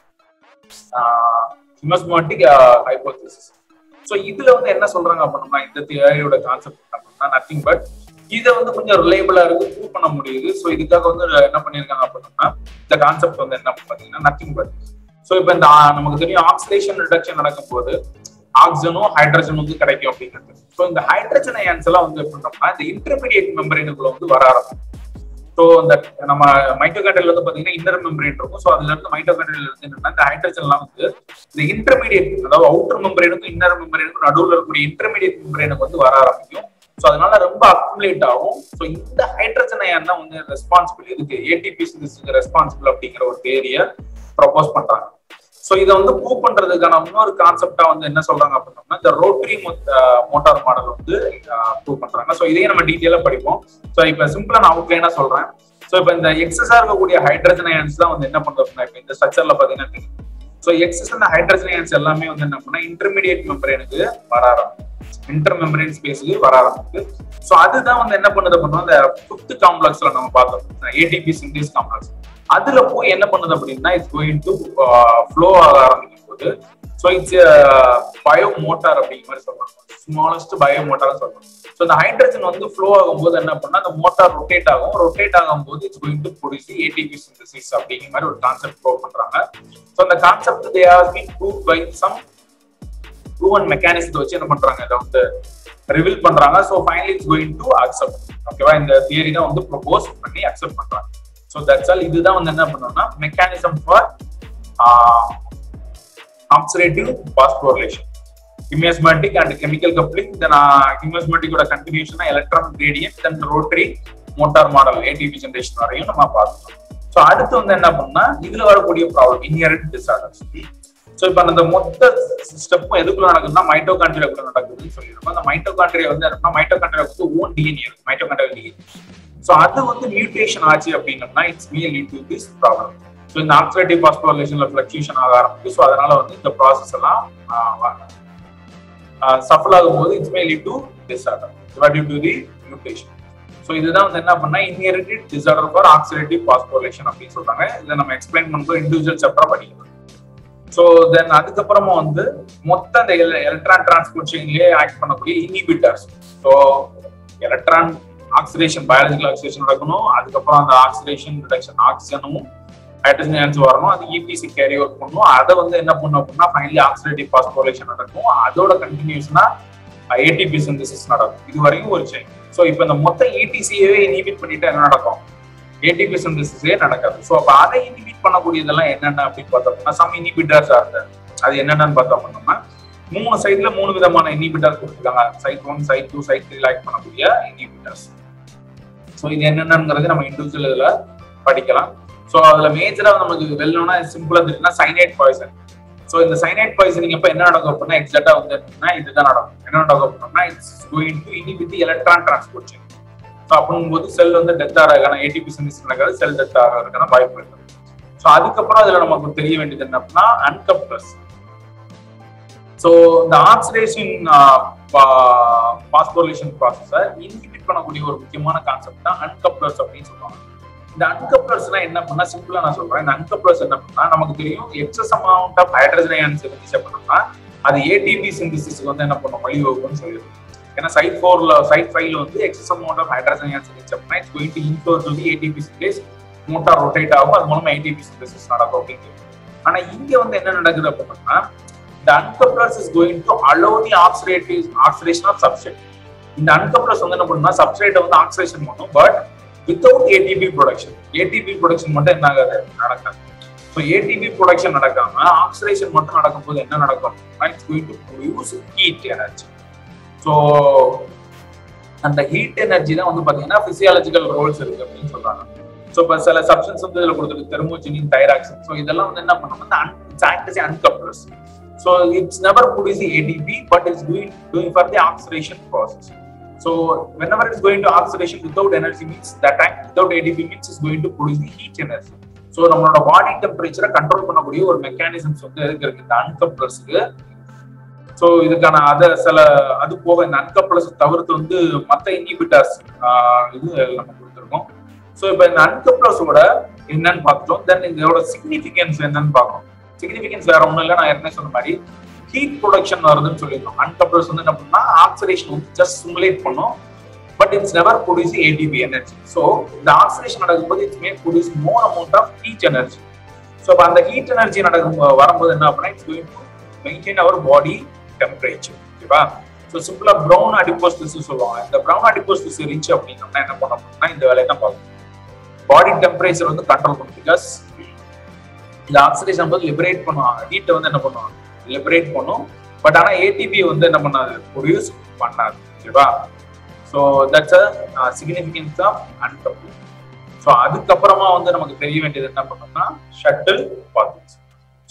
chemiosmotic hypothesis so இதுல வந்து என்ன சொல்றாங்க அப்படின்னா இந்த தியரியோட கான்செப்ட் அப்படின்னா நத்திங் பட் இதை வந்து கொஞ்சம் ரிலேபிளா இருக்கு ப்ரூவ் பண்ண முடியுது ஸோ இதுக்காக வந்து என்ன பண்ணியிருக்காங்க அப்படின்னா இந்த கான்செப்ட் வந்து என்ன பாத்தீங்கன்னா நத்திங் பட் ஸோ இப்போ இந்த நமக்கு தெரியும் ஆக்சிடேஷன் ரிடக்ஷன் நடக்கும்போது ஆக்சிஜனும் ஹைட்ரஜன் வந்து கிடைக்கும் அப்படிங்கிறது ஸோ இந்த ஹைட்ரஜன் அயன்ஸ் எல்லாம் வந்து எப்படின்னா இந்த இன்டர்மீடியட் மெம்பரேனுக்குள்ள வந்து வர ஆரம்பிக்கும் ஸோ இந்த நம்ம மைட்டோகாண்ட்ரியல் வந்து பாத்தீங்கன்னா இன்னர் மெம்பரேன் இருக்கும் ஸோ அதுல இருந்து மைட்டோகாண்ட்ரியல் இருந்து என்னன்னா இந்த ஹைட்ரஜன் எல்லாம் வந்து இந்த இன்டர்மீடியட் அதாவது அவுட்டர் மெம்பரேனுக்கும் இன்னர் மெம்பரேனுக்கும் நடுவில் இருக்கக்கூடிய இன்டர்மீடியட் மெம்பரேனுக்கு வந்து வர ஆரம்பிக்கும் ஸோ அதனால ரொம்ப அக்குமுலேட் ஆகும் ஸோ இந்த ஹைட்ரஜன் அயன் தான் வந்து ரெஸ்பான்சிபிள் இதுக்கு ஏடிபி ரெஸ்பான்சிபிள் அப்படிங்கிற ஒரு தேரிய ப்ரப்போஸ் பண்றாங்க ஸோ இதை வந்து ப்ரூவ் பண்றதுக்கான இன்னொரு கான்செப்டா வந்து என்ன சொல்றாங்க அப்படின்னா இந்த ரோட்டரி மோட்டார் மாடல் வந்து ப்ரூவ் பண்றாங்க ஸோ இதையும் நம்ம டீட்டெயிலா படிப்போம் ஸோ இப்போ சிம்பிளா நான் அவுட்லைனா சொல்றேன் ஸோ இப்போ இந்த எக்ஸஸா இருக்கக்கூடிய ஹைட்ரஜன் அயன்ஸ் தான் வந்து என்ன பண்றது அப்படின்னா இப்போ இந்த ஸ்ட்ரக்சர்ல பாத்தீங்கன்னா தெரியும் ஸோ எக்ஸஸ் அந்த ஹைட்ரஜன் அயன்ஸ் எல்லாமே வந்து என்ன பண்ணா இன்டர்மீடியட் மெம்பரேனுக்கு வர ஆரம்பிக்கும் இன்டர் மெம்பரேன் ஸ்பேஸ்க்கு வர ஆரம்பிக்குது ஸோ அதுதான் வந்து என்ன பண்ணுது அப்படின்னா அந்த ஃபிஃப்த் காம்ப்ளெக்ஸ்ல நம்ம பார்த்தோம் ஏடிபி சிந்தேஸ் காம்ப்ளெக்ஸ் அதுல போய் என்ன பண்ணுது அப்படின்னா இட்ஸ் கோயிங் டு ஃப்ளோ ஆக ஆரம்பிக்கும் போது ஸோ இட்ஸ் பயோ மோட்டார் அப்படிங்கிற மாதிரி சொல்றாங்க ஸ்மாலஸ்ட் பயோ மோட்டார் சொல்றாங்க ஸோ இந்த ஹைட்ரஜன் வந்து ஃப்ளோ ஆகும்போது என்ன பண்ணா அந்த மோட்டார் ரொட்டேட் ஆகும் ரொட்டேட் ஆகும்போது it's going to produce ATP synthesis அப்படிங்கிற மாதிரி ஒரு கான்செப்ட் ப்ரூவ் பண்றாங்க ஸோ அந்த concept they has been prove by some proven மெக்கானிசத்தை வச்சு என்ன பண்றாங்க இதை வந்து ரிவீல் பண்றாங்க so finally it's going to accept ஓகேவா இந்த தியரி தான் வந்து ப்ரொபோஸ் பண்ணி அக்செப்ட் பண்றாங்க ஸோ தட்ஸ் ஆல் இதுதான் வந்து என்ன பண்ணோம்னா mechanism for oxidative phosphorylation chemiosmotic and chemical coupling then இமியஸ்மேட்டிக்கோட கண்டினியூஷனா electron gradient then rotary motor model ATP generation வரையும் நம்ம பார்த்துக்கோம் ஸோ அடுத்து வந்து என்ன பண்ணா இதுல வரக்கூடிய ப்ராப்ளம் இன்ஹெரண்ட் டிசார்டர்ஸ் ஸோ இப்போ அந்த மொத்த ஸ்டெப்பும் எதுக்குள்ள நடக்குதுன்னா மைட்டோகாண்ட்ரியாக்குள்ள நடக்குதுன்னு சொல்லியிருக்கோம் அந்த மைட்டோகாண்ட்ரியா வந்து என்னன்னா மைட்டோகாண்ட்ரியா வந்து ஓன் டிஎன்ஏ இருக்கு மைட்டோகாண்ட்ரியா டிஎன்ஏ ஸோ அது வந்து மியூட்டேஷன் ஆச்சு அப்படின்னம்னா it's may lead to this problem so இந்த ஆக்சிடேட்டிவ் பாஸ்போரிலேஷன்ல ஃபிளக்சுவேஷன் ஆக ஆரம்பிச்சு ஸோ அதனால வந்து இந்த ப்ராசஸ் எல்லாம் சஃபல் ஆகும்போது it's may lead to disorder due to the mutation so இதுதான் வந்து என்ன பண்ணா inherited disorder for oxidative phosphorylation அப்படின்னு சொல்றாங்க இதை நம்ம எக்ஸ்பிளைன் பண்ணுறோம் இண்டிவிஜுவல் சாப்டரா படிக்கலாம் ஸோ தென் அதுக்கப்புறமா வந்து மொத்த அந்த எலக்ட்ரான் டிரான்ஸ்போர்ட் செயின்லயே ஆக்ட் பண்ணக்கூடிய inhibitors so electron oxidation biological oxidation நடக்கணும் அதுக்கப்புறம் அந்த ஆக்சிடேஷன் ரிடக்ஷன் ஆக்சிஜனும் ஹைட்ரஜன் ஆன்ஸ் வரணும் அது இபிசி கேரி ஒர்க் பண்ணும் அதை வந்து என்ன பண்ணும் அப்படின்னா ஃபைனலி ஆக்சிடேட்டிவ் பாஸ்போரேஷன் நடக்கும் அதோட கண்டினியூஷனா ஏடிபி சிந்தசிஸ் நடக்கும் இது வரைக்கும் ஒரு செயின் ஸோ இப்போ இந்த மொத்த ஏடிசியவே இனிபிட் பண்ணிட்டு என்ன நடக்கும் ஏடிபி சிந்தசிஸே நடக்காது ஸோ அப்போ அதை இனிபிட் பண்ணக்கூடியதெல்லாம் என்னென்ன அப்படின்னு பார்த்தோம்னா சம் இனிபிட்டர்ஸ் ஆர் அது என்னென்னு பார்த்தோம் அப்படின்னா மூணு சைட்ல மூணு விதமான இனிபிட்டர் கொடுத்துருக்காங்க site one site two site three like பண்ணக்கூடிய இனிபிட்டர்ஸ் ஸோ இது என்னென்னங்கிறது நம்ம இண்டிவிஜுவல் இதுல படிக்கலாம் ஸோ அதுல மேஜரா நமக்கு வெல்லணும்னா சிம்பிளா தெரியும்னா சைனைட் பாய்சன் ஸோ இந்த சைனைட் பாய்சனிங் அப்ப என்ன நடக்கும் அப்படின்னா எக்ஸாக்டா வந்து இதுதான் நடக்கும் என்ன நடக்கும் அப்படின்னா it's going to inhibit electron transport chain so அப்படிங்கும்போது செல் வந்து டெத் ஆகிறதுக்கான ஏடிபி சிந்திஸ் நடக்காது செல் டெத் ஆகிறதுக்கான வாய்ப்பு இருக்கு ஸோ அதுக்கப்புறம் அதுல நமக்கு தெரிய வேண்டியது என்ன அப்படின்னா அன்கப்ளர்ஸ் ஸோ இந்த ஆக்சிடேஷன் பாஸ்போரிலேஷன் ப்ராசஸை இன்ஹிபிட் பண்ணக்கூடிய ஒரு முக்கியமான கான்செப்ட் தான் அன்கப்ளர்ஸ் அப்படின்னு சொல்லுவாங்க இந்த அன்கப்ளர்ஸ்னா என்ன பண்ணா சிம்பிளா நான் சொல்றேன் இந்த அன்கப்ளர்ஸ் என்ன பண்ணா நமக்கு தெரியும் excess amount of hydrogen ions இருந்துச்சு அப்படின்னா அது ஏடிபி சிந்திசிஸ்க்கு வந்து என்ன பண்ணும் வழிவகுக்கும்னு சொல்லிடுவோம் ஏன்னா சைட் ஃபோர்ல சைட் ஃபைவ்ல வந்து excess amount of hydrogen ions இருந்துச்சு அப்படின்னா it's going to inflow to the ATP synthase motor rotate ஆகும் அது மூலமா ஏடிபி சிந்தசிஸ் நடக்கும் அப்படின்னு ஆனா இங்க வந்து என்ன நடக்குது அப்படின்னா the uncouplers is going to allow the oxidative oxidation of substrate இந்த அன்கப்ளர்ஸ் வந்து என்ன பண்ணுன்னா சப்ஸ்ட்ரேட்டை வந்து ஆக்சிடேஷன் பண்ணும் but without ATP production ATP production மட்டும் என்ன ஆகாது நடக்காது ஸோ ஏடிபி ப்ரொடக்ஷன் நடக்காம ஆக்சிடேஷன் மட்டும் நடக்கும்போது என்ன நடக்கும் it's going to produce heat energy so அந்த ஹீட் எனர்ஜி தான் வந்து பார்த்தீங்கன்னா பிசியாலஜிக்கல் ரோல்ஸ் இருக்கு அப்படின்னு சொல்றாங்க ஸோ இப்போ சில சப்ஸ்டன்ஸ் வந்து இதில் கொடுத்துருக்கு தெர்மோஜினின் தைராக்சின் ஸோ இதெல்லாம் வந்து என்ன பண்ணணும் அந்த அன் uncouplers So it's never producing ADP, but it's doing doing for the oxidation process. So whenever it's going to oxidation without energy means that time without ADP means it's going to produce the heat energy. So நம்மளோட body டெம்பரேச்சரை control பண்ணக்கூடிய ஒரு mechanisms வந்து எதுக்கு இருக்கு இந்த அன்கப்ளர்ஸுக்கு so இதுக்கான அதை சில அது போக இந்த அன்கப்ளர்ஸ் தவிர்த்து வந்து மற்ற இன்ஹிபிட்டர்ஸ் இது நம்ம கொடுத்துருக்கோம் ஸோ இப்போ இந்த அன்கப்ளர்ஸோட என்னன்னு பார்த்துட்டோம் தென் இதோட சிக்னிஃபிகன்ஸ் என்னன்னு பார்க்கணும் சிக்னிஃபிகன்ஸ் வேற ஒன்றும் இல்லை நான் ஏற்கனவே சொன்ன மாதிரி ஹீட் ப்ரொடக்ஷன் வருதுன்னு சொல்லியிருந்தோம் அன்கப்ளர்ஸ் வந்து என்ன பண்ணா ஆக்சிடேஷன் வந்து ஜஸ்ட் சிமுலேட் பண்ணும் but it's never produce ATP energy so இந்த ஆக்சிடேஷன் நடக்கும்போது it's may produce more amount of heat energy so அப்போ அந்த ஹீட் எனர்ஜி நடக்கும் வரும்போது என்ன அப்படின்னா it's going to maintain our body temperature ஓகேவா ஸோ சிம்பிளா ப்ரௌன் அடிப்போஸ் திசு சொல்லுவாங்க இந்த ப்ரௌன் அடிப்போஸ் திசு இருந்துச்சு அப்படின்னோம்னா என்ன பண்ண அப்படின்னா இந்த வேலையை தான் பார்க்கணும் பாடி டெம்பரேச்சர் வந்து கண்ட்ரோல் பண்ணும் பிகாஸ் இந்த ஆக்சிடேஷன் வந்து லிபரேட் பண்ணுவாங்க ஹீட்டை வந்து என்ன பண்ணுவாங்க லிபரேட் பண்ணும் பட் ஆனா ஏடிபி வந்து என்ன பண்ணாது ப்ரொடியூஸ் பண்ணாது ஓகேவா so that's a significance of uncoupling so அதுக்கப்புறமா வந்து நமக்கு தெரிய வேண்டியது என்ன பண்ணோம்னா ஷட்டில் பாத்வேஸ்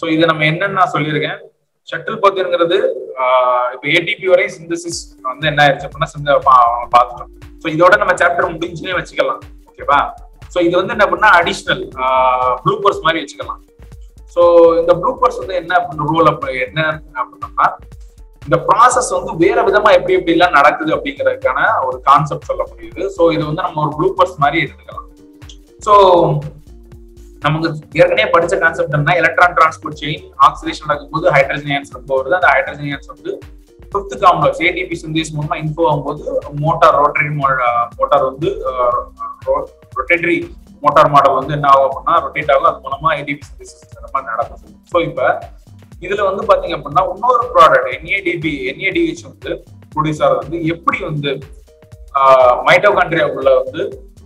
ஸோ இது நம்ம என்னன்னு நான் சொல்லியிருக்கேன் ஷட்டில் பத்துங்கிறது இப்போ ஏடிபி வரை சிந்தசிஸ் வந்து என்ன ஆயிடுச்சு அப்படின்னா சிந்த பார்த்துட்டோம் ஸோ இதோட நம்ம சாப்டர் முடிஞ்சுன்னே வச்சுக்கலாம் ஓகேவா ஸோ இது வந்து என்ன பண்ணா அடிஷ்னல் ப்ளூபர்ஸ் மாதிரி வச்சுக்கலாம் ஸோ இந்த ப்ளூபர்ஸ் வந்து என்ன பண்ண ரோல் என்ன அப்படின்னா இந்த ப்ராசஸ் வந்து வேற விதமா எப்படி எப்படி எல்லாம் நடக்குது அப்படிங்கிறதுக்கான ஒரு கான்செப்ட் சொல்ல முடியுது ஸோ இது வந்து நம்ம ஒரு ப்ளூபர்ஸ் மாதிரி எடுத்துக்கலாம் ஸோ நமக்கு ஏற்கனவே படிச்ச கான்செப்ட் என்ன எலக்ட்ரான் டிரான்ஸ்போர்ட் செயின் ஆக்சிடேஷன் நடக்கும்போது ஹைட்ரஜன் ஐயான்ஸ் ரொம்ப வருது அந்த ஹைட்ரஜன் ஐயான்ஸ் வந்து ஃபிஃப்த் காம்ப்ளெக்ஸ் ஏடிபி சிந்தேஸ் மூலமா இன்ஃபோ ஆகும்போது மோட்டார் ரோட்டரி மோட்டார் வந்து ரொட்டேட்டரி மோட்டார் மாடல் வந்து என்ன ஆகும் அப்படின்னா ரொட்டேட் ஆகும் அது மூலமா ஏடிபி சிந்தேஸ் அந்த மாதிரி நடக்கும் ஸோ இப்போ இதுல வந்து பாத்தீங்க அப்படின்னா இன்னொரு ப்ராடக்ட் என்ஏடிபி என்ஏடிஹெச் வந்து ப்ரொடியூஸ் ஆகிறது வந்து எப்படி வந்து மைட்டோகான்ட்ரியா உள்ள வந்து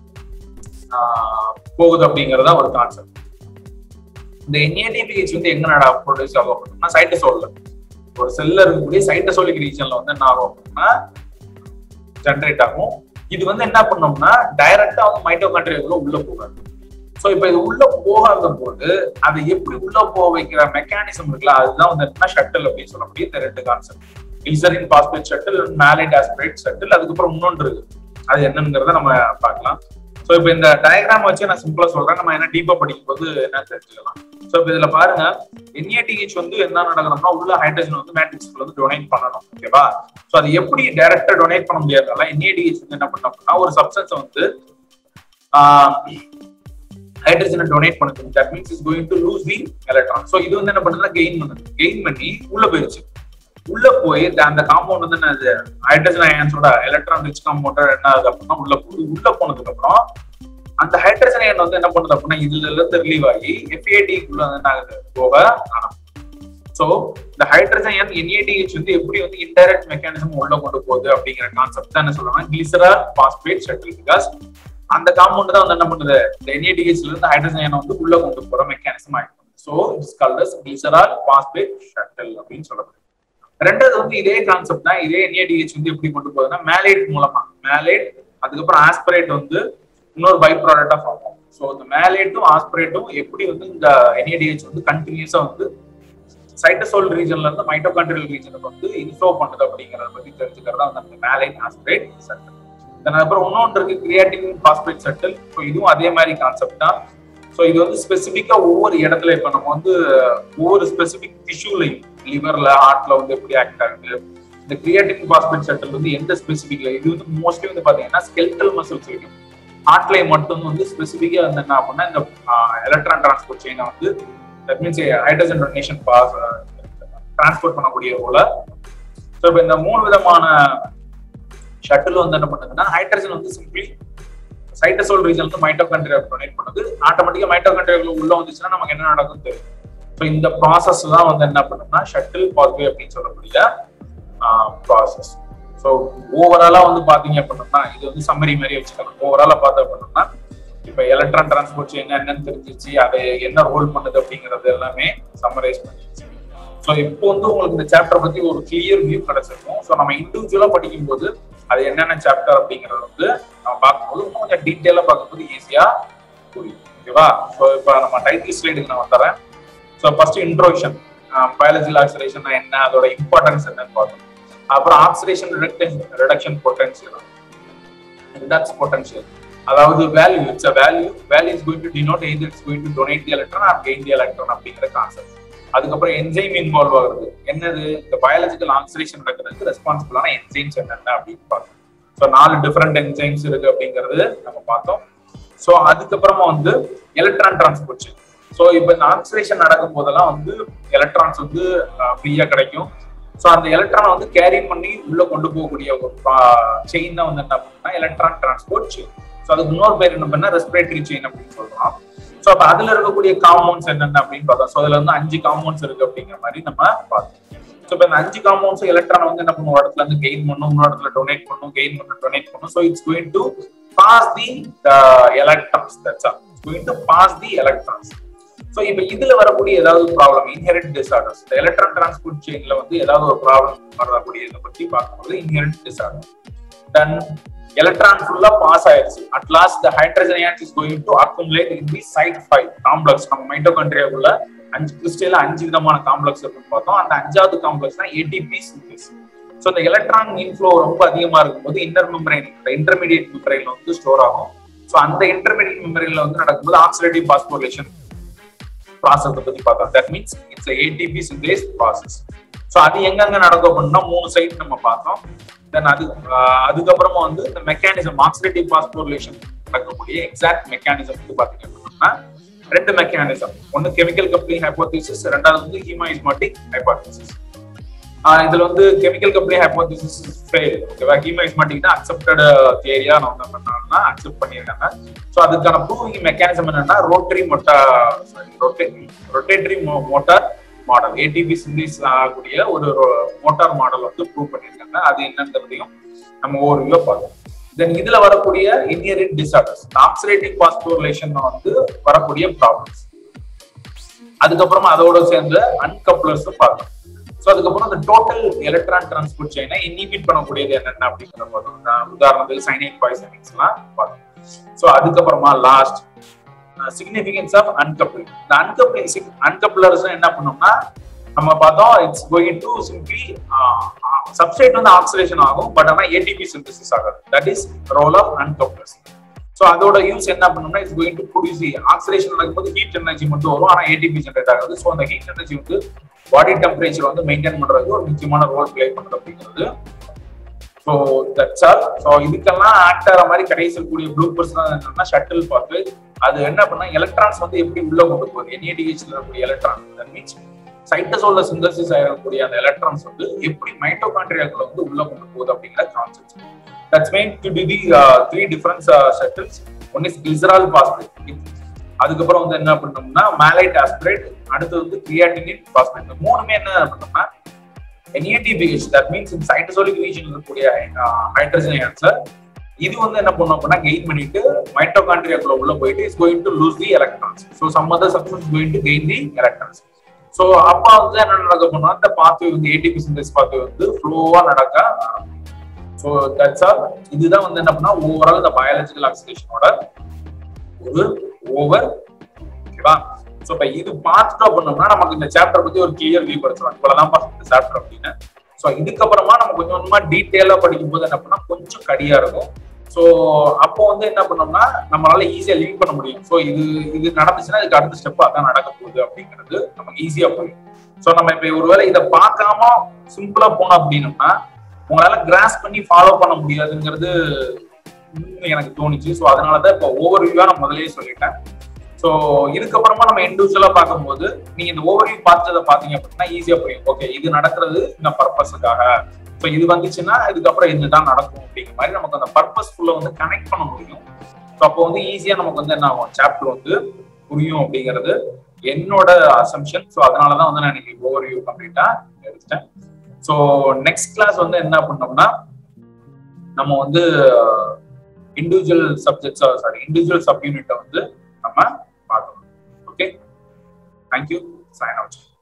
போகுது அப்படிங்கறதா ஒரு கான்செப்ட் இந்த என்ஏடிபிஹெச் வந்து எங்க நட ப்ரொடியூஸ் ஆகும் அப்படின்னா சைட்டசோல்ல ஒரு செல்ல இருக்கக்கூடிய சைட்டசோலிக் ரீஜன்ல வந்து என்ன ஆகும் அப்படின்னா ஜென்ரேட் ஆகும் இது வந்து என்ன பண்ணோம்னா டைரக்டா வந்து மைட்டோகான்ட்ரியாக்குள்ள உள்ள போகாது ஸோ இப்போ இது உள்ள போகாத போது அதை எப்படி உள்ள போக வைக்கிற மெக்கானிசம் இருக்குல்ல அதுதான் வந்து என்ன ஷட்டில் அப்படின்னு சொல்ல முடியும் இந்த ரெண்டு concept glycerine phosphate shuttle malate aspartate shuttle அதுக்கப்புறம் இன்னொன்று இருக்கு அது என்னங்கிறத நம்ம பார்க்கலாம் ஸோ இப்போ இந்த டயக்ராம் வச்சு நான் சிம்பிளா சொல்றேன் நம்ம என்ன டீப்பா படிக்கும் போது என்ன தெரிஞ்சுக்கலாம் ஸோ இப்போ இதுல பாருங்க என்ஏடிஹெச் வந்து என்ன நடக்கணும்னா உள்ள ஹைட்ரஜன் வந்து மேட்ரிக்ஸ்ல வந்து டொனேட் பண்ணணும் ஓகேவா ஸோ அது எப்படி டைரக்டா டொனேட் பண்ண முடியாதனால என்ஏடிஹெச் வந்து என்ன பண்ணோம்னா ஒரு சப்ஸ்டன்ஸ் வந்து ஹைட்ரஜனை டொனேட் பண்ணுது that means is going to lose the electron so இது வந்து என்ன பண்ணுதுன்னா கெயின் பண்ணுது கெயின் பண்ணி உள்ள போயிருச்சு உள்ள போய் அந்த காம்பவுண்ட் வந்து என்ன ஹைட்ரஜன் அயன்ஸோட எலக்ட்ரான் ரிச் காம்பவுண்ட் என்ன ஆகுது அப்படின்னா உள்ள போகுது உள்ள போனதுக்கு அப்புறம் அந்த ஹைட்ரஜன் அயன் வந்து என்ன பண்ணுது அப்படின்னா இதுல இருந்து ரிலீவ் ஆகி எஃப்ஏடி உள்ள வந்து என்ன ஆகுது போக ஆரம்பிக்கும் ஸோ இந்த ஹைட்ரஜன் அயன் என்ஏடிஹெச் வந்து எப்படி வந்து இன்டைரக்ட் மெக்கானிசம் உள்ள கொண்டு போகுது அப்படிங்கிற கான்செப்ட் தான் என்ன சொல்லணும்னா கிளிசரால் பாஸ்பேட் ஷட்டில் பிகாஸ் அந்த காம்பவுண்ட் தான் வந்து என்ன பண்ணுது இந்த என்ஏடிஹெச்ல இருந்து ஹைட்ரஜன் அயனை வந்து உள்ள கொண்டு போற மெக்கானிசம் ஆயிடும் so it's called glycerol phosphate shuttle அப்படின்னு சொல்லப்படுது ரெண்டாவது வந்து இதே கான்செப்ட் தான் இதே என்ஏடிஹெச் வந்து எப்படி கொண்டு போகுதுன்னா மேலேட் மூலமா மேலேட் அதுக்கப்புறம் ஆஸ்பிரேட் வந்து இன்னொரு பை ப்ராடக்டா ஃபார்ம் ஆகும் ஸோ இந்த மேலேட்டும் ஆஸ்பிரேட்டும் எப்படி வந்து இந்த என்ஏடிஹெச் வந்து கண்டினியூஸா வந்து சைட்டசோல் ரீஜன்ல இருந்து மைட்டோகான்ட்ரியல் ரீஜனுக்கு வந்து இன்ஃப்ளோ பண்ணுது அப்படிங்கறத பத்தி தெரிஞ்சுக்கிறதா வந்து அந்த மேலைட் ஆஸ்பிரேட் சட்டில் தென் அப்புறம் இன்னொன்று இருக்கு கிரியாட்டின் பாஸ்பேட் சட்டில் ஸோ இதுவும் அதே மாதிரி கான்செப்ட் தான் ஸோ இது வந்து ஸ்பெசிஃபிக்கா ஒவ்வொரு இடத்துல இப்ப நம்ம வந்து ஒவ்வொரு ஸ்பெசிபிக் டிஷ்யூலையும் லிவர்ல ஹார்ட்ல வந்து எப்படி ஆக்ட் ஆகுது இந்த கிரியாட்டின் பாஸ்பேட் சட்டில் வந்து எந்த ஸ்பெசிபிக்ல இது வந்து மோஸ்ட்லி வந்து பாத்தீங்கன்னா ஸ்கெல்டல் மசில்ஸ் இருக்கும் ஹார்ட்ல மட்டும் வந்து ஸ்பெசிஃபிக்கா வந்து என்ன அப்படின்னா இந்த எலக்ட்ரான் டிரான்ஸ்போர்ட் செயினை வந்து that means hydrogen donation pass transport பண்ணக்கூடிய போல ஸோ இப்போ இந்த மூணு விதமான ஷட்டில் வந்து என்ன பண்ணுதுன்னா ஹைட்ரஜன் வந்து சிம்பிளி சைட்டசோல் ரீஜன் வந்து மைட்டோகான்ட்ரியா டொனேட் பண்ணுது ஆட்டோமேட்டிக்கா மைட்டோகான்ட்ரியாக்குள்ள உள்ள வந்துச்சுன்னா நமக்கு என்ன நடக்கும் தெரியும் ஸோ இந்த ப்ராசஸ் தான் வந்து என்ன பண்ணும்னா ஷட்டில் பாத்வே அப்படின்னு சொல்லக்கூடிய ப்ராசஸ் ஸோ ஓவராலா வந்து பாத்தீங்க அப்படின்னா இது வந்து சம்மரி மாதிரி வச்சுக்கலாம் ஓவராலா பார்த்தோம் அப்படின்னா இப்ப எலக்ட்ரான் டிரான்ஸ்போர்ட் செயின் என்னன்னு தெரிஞ்சிச்சு அதை என்ன ரோல் பண்ணுது அப்படிங்கறது எல்லாமே சம்மரைஸ் பண்ணிடுச்சு ஸோ இப்போ வந்து உங்களுக்கு இந்த சாப்டர் பத்தி ஒரு கிளியர் வியூ கிடைச்சிருக்கும் ஸோ நம்ம இண்டிவிஜுவலா படிக்கும்போது அது என்னென்ன சாப்டர் அப்படிங்கறது வந்து நம்ம பார்க்கும்போது இன்னும் கொஞ்சம் டீட்டெயிலா பார்க்கும்போது ஈஸியா புரியும் ஓகேவா ஸோ இப்போ நம்ம டைட்டில் ஸ்லைடுக்கு நான் வந்துடுறேன் so first introduction biological oxidation என்ன அதோட இம்பார்ட்டன்ஸ் என்னன்னு பார்த்தோம் அப்புறம் oxidation reduction reduction potential redox potential அதாவது value it's a value value is going to denote either it's going to donate the electron or gain the electron அப்படிங்கிற concept அதுக்கப்புறம் enzyme involve ஆகுது என்னது இந்த பயாலஜிக்கல் ஆக்சிடேஷன் நடக்கிறதுக்கு ரெஸ்பான்சிபிளான enzymes என்னென்ன அப்படின்னு பார்த்தோம் ஸோ நாலு டிஃப்ரெண்ட் என்சைம்ஸ் இருக்கு அப்படிங்கிறது நம்ம பார்த்தோம் ஸோ அதுக்கப்புறமா வந்து எலக்ட்ரான் டிரான்ஸ்போர்ட் ஸோ இப்போ இந்த ஆக்சிடேஷன் நடக்கும் போதெல்லாம் வந்து எலக்ட்ரான்ஸ் வந்து ஃப்ரீயா கிடைக்கும் ஸோ அந்த எலக்ட்ரானை வந்து கேரி பண்ணி உள்ள கொண்டு போகக்கூடிய ஒரு செயின் தான் வந்து என்ன அப்படின்னா எலக்ட்ரான் டிரான்ஸ்போர்ட் செயின் ஸோ அதுக்கு இன்னொரு பேர் என்ன பண்ணா ரெஸ்பிரேட்டரி செயின் அப்படின்னு சொல்றோம் ஸோ அப்போ அதுல இருக்கக்கூடிய காம்பவுண்ட்ஸ் என்னென்ன அப்படின்னு பார்த்தோம் ஸோ அதுல வந்து அஞ்சு காம்பவுண்ட்ஸ் இருக்கு அப்படிங்கிற மாதிரி நம்ம பார்த்தோம் ஸோ இப்போ இந்த அஞ்சு காம்பவுண்ட்ஸ் எலக்ட்ரான் வந்து என்ன பண்ணும் இடத்துல இருந்து கெயின் பண்ணும் இன்னொரு இடத்துல டொனேட் பண்ணும் கெயின் பண்ணும் டொனேட் பண்ணும் so it's going to pass the electrons that's all going to pass the electrons so இப்போ இதுல வரக்கூடிய ஏதாவது ப்ராப்ளம் இன்ஹெரிட் டிசார்டர்ஸ் இந்த எலக்ட்ரான் டிரான்ஸ்போர்ட் செயின்ல வந்து ஏதாவது ஒரு ப்ராப்ளம் வரக்கூடிய இதை பத்தி பார்க்கும்போது இன்ஹெரிட் டிசார்டர் தென் எலக்ட்ரான் ஃபுல்லா பாஸ் ஆயிடுச்சு at last the hydrogen ions is going to accumulate in the site five complex நம்ம மைட்டோகான்ட்ரியாக்குள்ள அஞ்சு கிறிஸ்டல்ல அஞ்சு விதமான காம்ப்ளெக்ஸ் இருக்குன்னு பார்த்தோம் அந்த அஞ்சாவது காம்ப்ளெக்ஸ் தான் ஏடிபி சிந்தேஸ் ஸோ இந்த எலக்ட்ரான் இன்ஃப்ளோ ரொம்ப அதிகமா இருக்கும்போது இன்னர் மெம்பரைன் இன்டர்மீடியட் மெம்பரைன்ல வந்து ஸ்டோர் ஆகும் ஸோ அந்த இன்டர்மீடியட் மெம்பரைன்ல வந்து நடக்கும்போது ஆக்சிடேட்டிவ் பாஸ்போரிலேஷன் ப்ராசஸ் பத்தி பார்த்தோம் that means it's ATP synthase process so அது எங்கெங்க நடக்கும் அப்படின்னா மூணு சைட் நம்ம பார்த்தோம் தென் அது அதுக்கப்புறமா வந்து இந்த மெக்கானிசம் ஆக்சிடேட்டிவ் பாஸ்போரிலேஷன் நடக்கக்கூடிய எக்ஸாக்ட் மெக்கானிசம் வந்து பாத்தீங்க அப்படின்னா ரெண்டு மெக்கானிசம் ஒன்னு கெமிக்கல் கப்ளிங் ஹைப்போதிசிஸ் ரெண்டாவது வந்து ஹீமாயிஸ்மாட்டிக் ஹைப்போதிசிஸ் இதுல வந்து கெமிக்கல் கப்ளிங் ஹைப்போதிசிஸ் ஃபெயில் ஓகேவா ஹீமாயிஸ்மாட்டிக் தான் அக்செப்டட் தியரியா நம்ம பண்ணாங்கன்னா அக்செப்ட் பண்ணியிருக்காங்க ஸோ அதுக்கான ப்ரூவிங் மெக்கானிசம் என்னன்னா rotary motor rotatory motor model ATP synthesis ஆகக்கூடிய ஒரு மோட்டார் மாடல் வந்து ப்ரூவ் பண்ணியிருக்காங்க அது என்னன்றதையும் நம்ம ஒரு வியூ பார்த்தோம் தென் இதுல வரக்கூடிய இன்ஹியரின் டிசார்டர்ஸ் ஆக்சிடேட்டிவ் பாஸ்போரிலேஷன் வந்து வரக்கூடிய ப்ராப்ளம்ஸ் அதுக்கப்புறமா அதோட சேர்ந்து அன்கப்ளர்ஸும் பார்த்தோம் ஸோ அதுக்கப்புறம் அந்த டோட்டல் எலக்ட்ரான் டிரான்ஸ்போர்ட் செயினை இன்ஹிபிட் பண்ணக்கூடியது என்னென்ன அப்படிங்கிற பார்த்தோம் உதாரணத்துக்கு சைனைட் பாய்சனிங்ஸ் எல்லாம் பார்த்தோம் ஸோ அதுக்கப்புறமா லாஸ்ட் சிக்னிபிகன்ஸ் ஆஃப் அன்கப்ளிங் இந்த அன்கப்ளிங் அன்கப்ளர்ஸ் என்ன பண்ணோம்னா நம்ம பார்த்தோம் it's going to simply substrate வந்து ஆக்சிடேஷன் ஆகும் பட் ஆனால் ஏடிபி சிந்தசிஸ் ஆகாது that is role of uncouplers so அதோட யூஸ் என்ன பண்ணோம்னா it's going to produce oxidation நடக்கும்போது ஹீட் எனர்ஜி மட்டும் வரும் ஆனால் ஏடிபி ஜென்ரேட் ஆகாது ஸோ அந்த ஹீட் எனர்ஜி வந்து பாடி டெம்பரேச்சர் வந்து மெயின்டைன் பண்றதுக்கு ஒரு முக்கியமான ரோல் பிளே பண்ணுறது அப்படிங்கிறது ஸோ தட்ஸ் ஆல் ஸோ இதுக்கெல்லாம் ஆக்ட் ஆகிற மாதிரி கடைசியில் கூடிய ப்ளூப்பர்ஸ் தான் என்னன்னா ஷட்டில் பார்த்து அது என்ன பண்ணா எலக்ட்ரான்ஸ் வந்து எப்படி உள்ள கொண்டு போகுது என்ஏடிஹெச்ல இருக்கக்கூடிய எலக்ட்ரான் தட் மீன்ஸ் சைட்டசோல்ல சிந்தசிஸ் ஆகக்கூடிய அந்த எலக்ட்ரான்ஸ் வந்து எப்படி மைட்டோகான்ட்ரியாக்களை வந்து உள்ள கொண்டு போகுது அப்படிங்கிற concept that's main to the the three difference shuttles one is glycerol phosphate அதுக்கப்புறம் வந்து என்ன பண்ணோம்னா மேலைட் ஆஸ்பிரேட் அடுத்து வந்து கிரியாட்டினின் பாஸ்பேட் இந்த மூணுமே என்ன பண்ணோம்னா என்ஏடிபிஹெச் தட் மீன்ஸ் இந்த சைட்டசோலிக் ரீஜன் இருக்கக்கூடிய ஹைட்ரஜன் அயன்ஸை இது வந்து என்ன பண்ணும் அப்படின்னா கெயின் பண்ணிட்டு மைட்டோகான்ட்ரியாக்குள்ள உள்ள போயிட்டு is going to lose the electrons so some other substance going to gain the electrons so அப்ப வந்து என்ன நடக்க போனா இந்த பாத்வே வந்து ஏடிபி சிந்தஸ் பாத்வே வந்து ஃப்ளோவா நடக்க ஸோ தட்ஸ் ஆல் இதுதான் வந்து என்ன பண்ணா ஓவரால் இந்த பயாலஜிக்கல் ஆக்சிடேஷனோட ஒரு ஓவர் ஓகேவா ஸோ இப்போ இது பார்த்துட்டோம் பண்ணோம்னா நமக்கு இந்த சாப்டர் பத்தி ஒரு கிளியர் வியூ கிடைச்சிடும் இவ்வளவுதான் இந்த சாப்டர் அப்படின்னு ஸோ இதுக்கப்புறமா நம்ம கொஞ்சம் கொஞ்சமா டீட்டெயிலா படிக்கும் போது என்ன பண்ணா கொஞ்சம் கடியா இருக்கும் ஸோ அப்போ வந்து என்ன பண்ணோம்னா நம்மளால ஈஸியா லிங்க் பண்ண முடியும் ஸோ இது இது நடந்துச்சுன்னா இதுக்கு அடுத்த ஸ்டெப் அதான் நடக்க போகுது அப்படிங்கிறது நமக்கு ஈஸியா புரியும் ஸோ நம்ம இப்போ ஒருவேளை இதை பார்க்காம சிம்பிளா போனோம் அப்படின்னோம்னா உங்களால கிராஸ் பண்ணி ஃபாலோ பண்ண முடியாதுங்கிறது எனக்கு தோணுச்சு ஸோ அதனாலதான் இப்போ ஓவர் வியூவா நான் முதலே சொல்லிட்டேன் ஸோ இதுக்கப்புறமா நம்ம இண்டிவிஜுவலா பார்க்கும்போது நீங்க இந்த ஓவர்வியூ பார்த்ததை பாத்தீங்க அப்படின்னா ஈஸியா புரியும் ஓகே இது நடக்கிறது இந்த பர்பஸுக்காக ஸோ இது வந்துச்சுன்னா இதுக்கப்புறம் இதுதான் நடக்கும் அப்படிங்கிற மாதிரி நமக்கு அந்த பர்பஸ்ஃபுல்ல வந்து கனெக்ட் பண்ண முடியும் ஸோ அப்போ வந்து ஈஸியா நமக்கு வந்து என்ன ஆகும் சாப்டர் வந்து புரியும் அப்படிங்கிறது என்னோட அசம்ஷன் ஸோ அதனாலதான் வந்து நான் இன்னைக்கு ஓவர்வியூ கம்ப்ளீட்டா எடுத்துட்டேன் ஸோ நெக்ஸ்ட் கிளாஸ் வந்து என்ன பண்ணோம்னா நம்ம வந்து individual subjects sorry individual sub யூனிட்டை வந்து நம்ம பார்க்கணும் ஓகே தேங்க்யூ சைன் அவுட்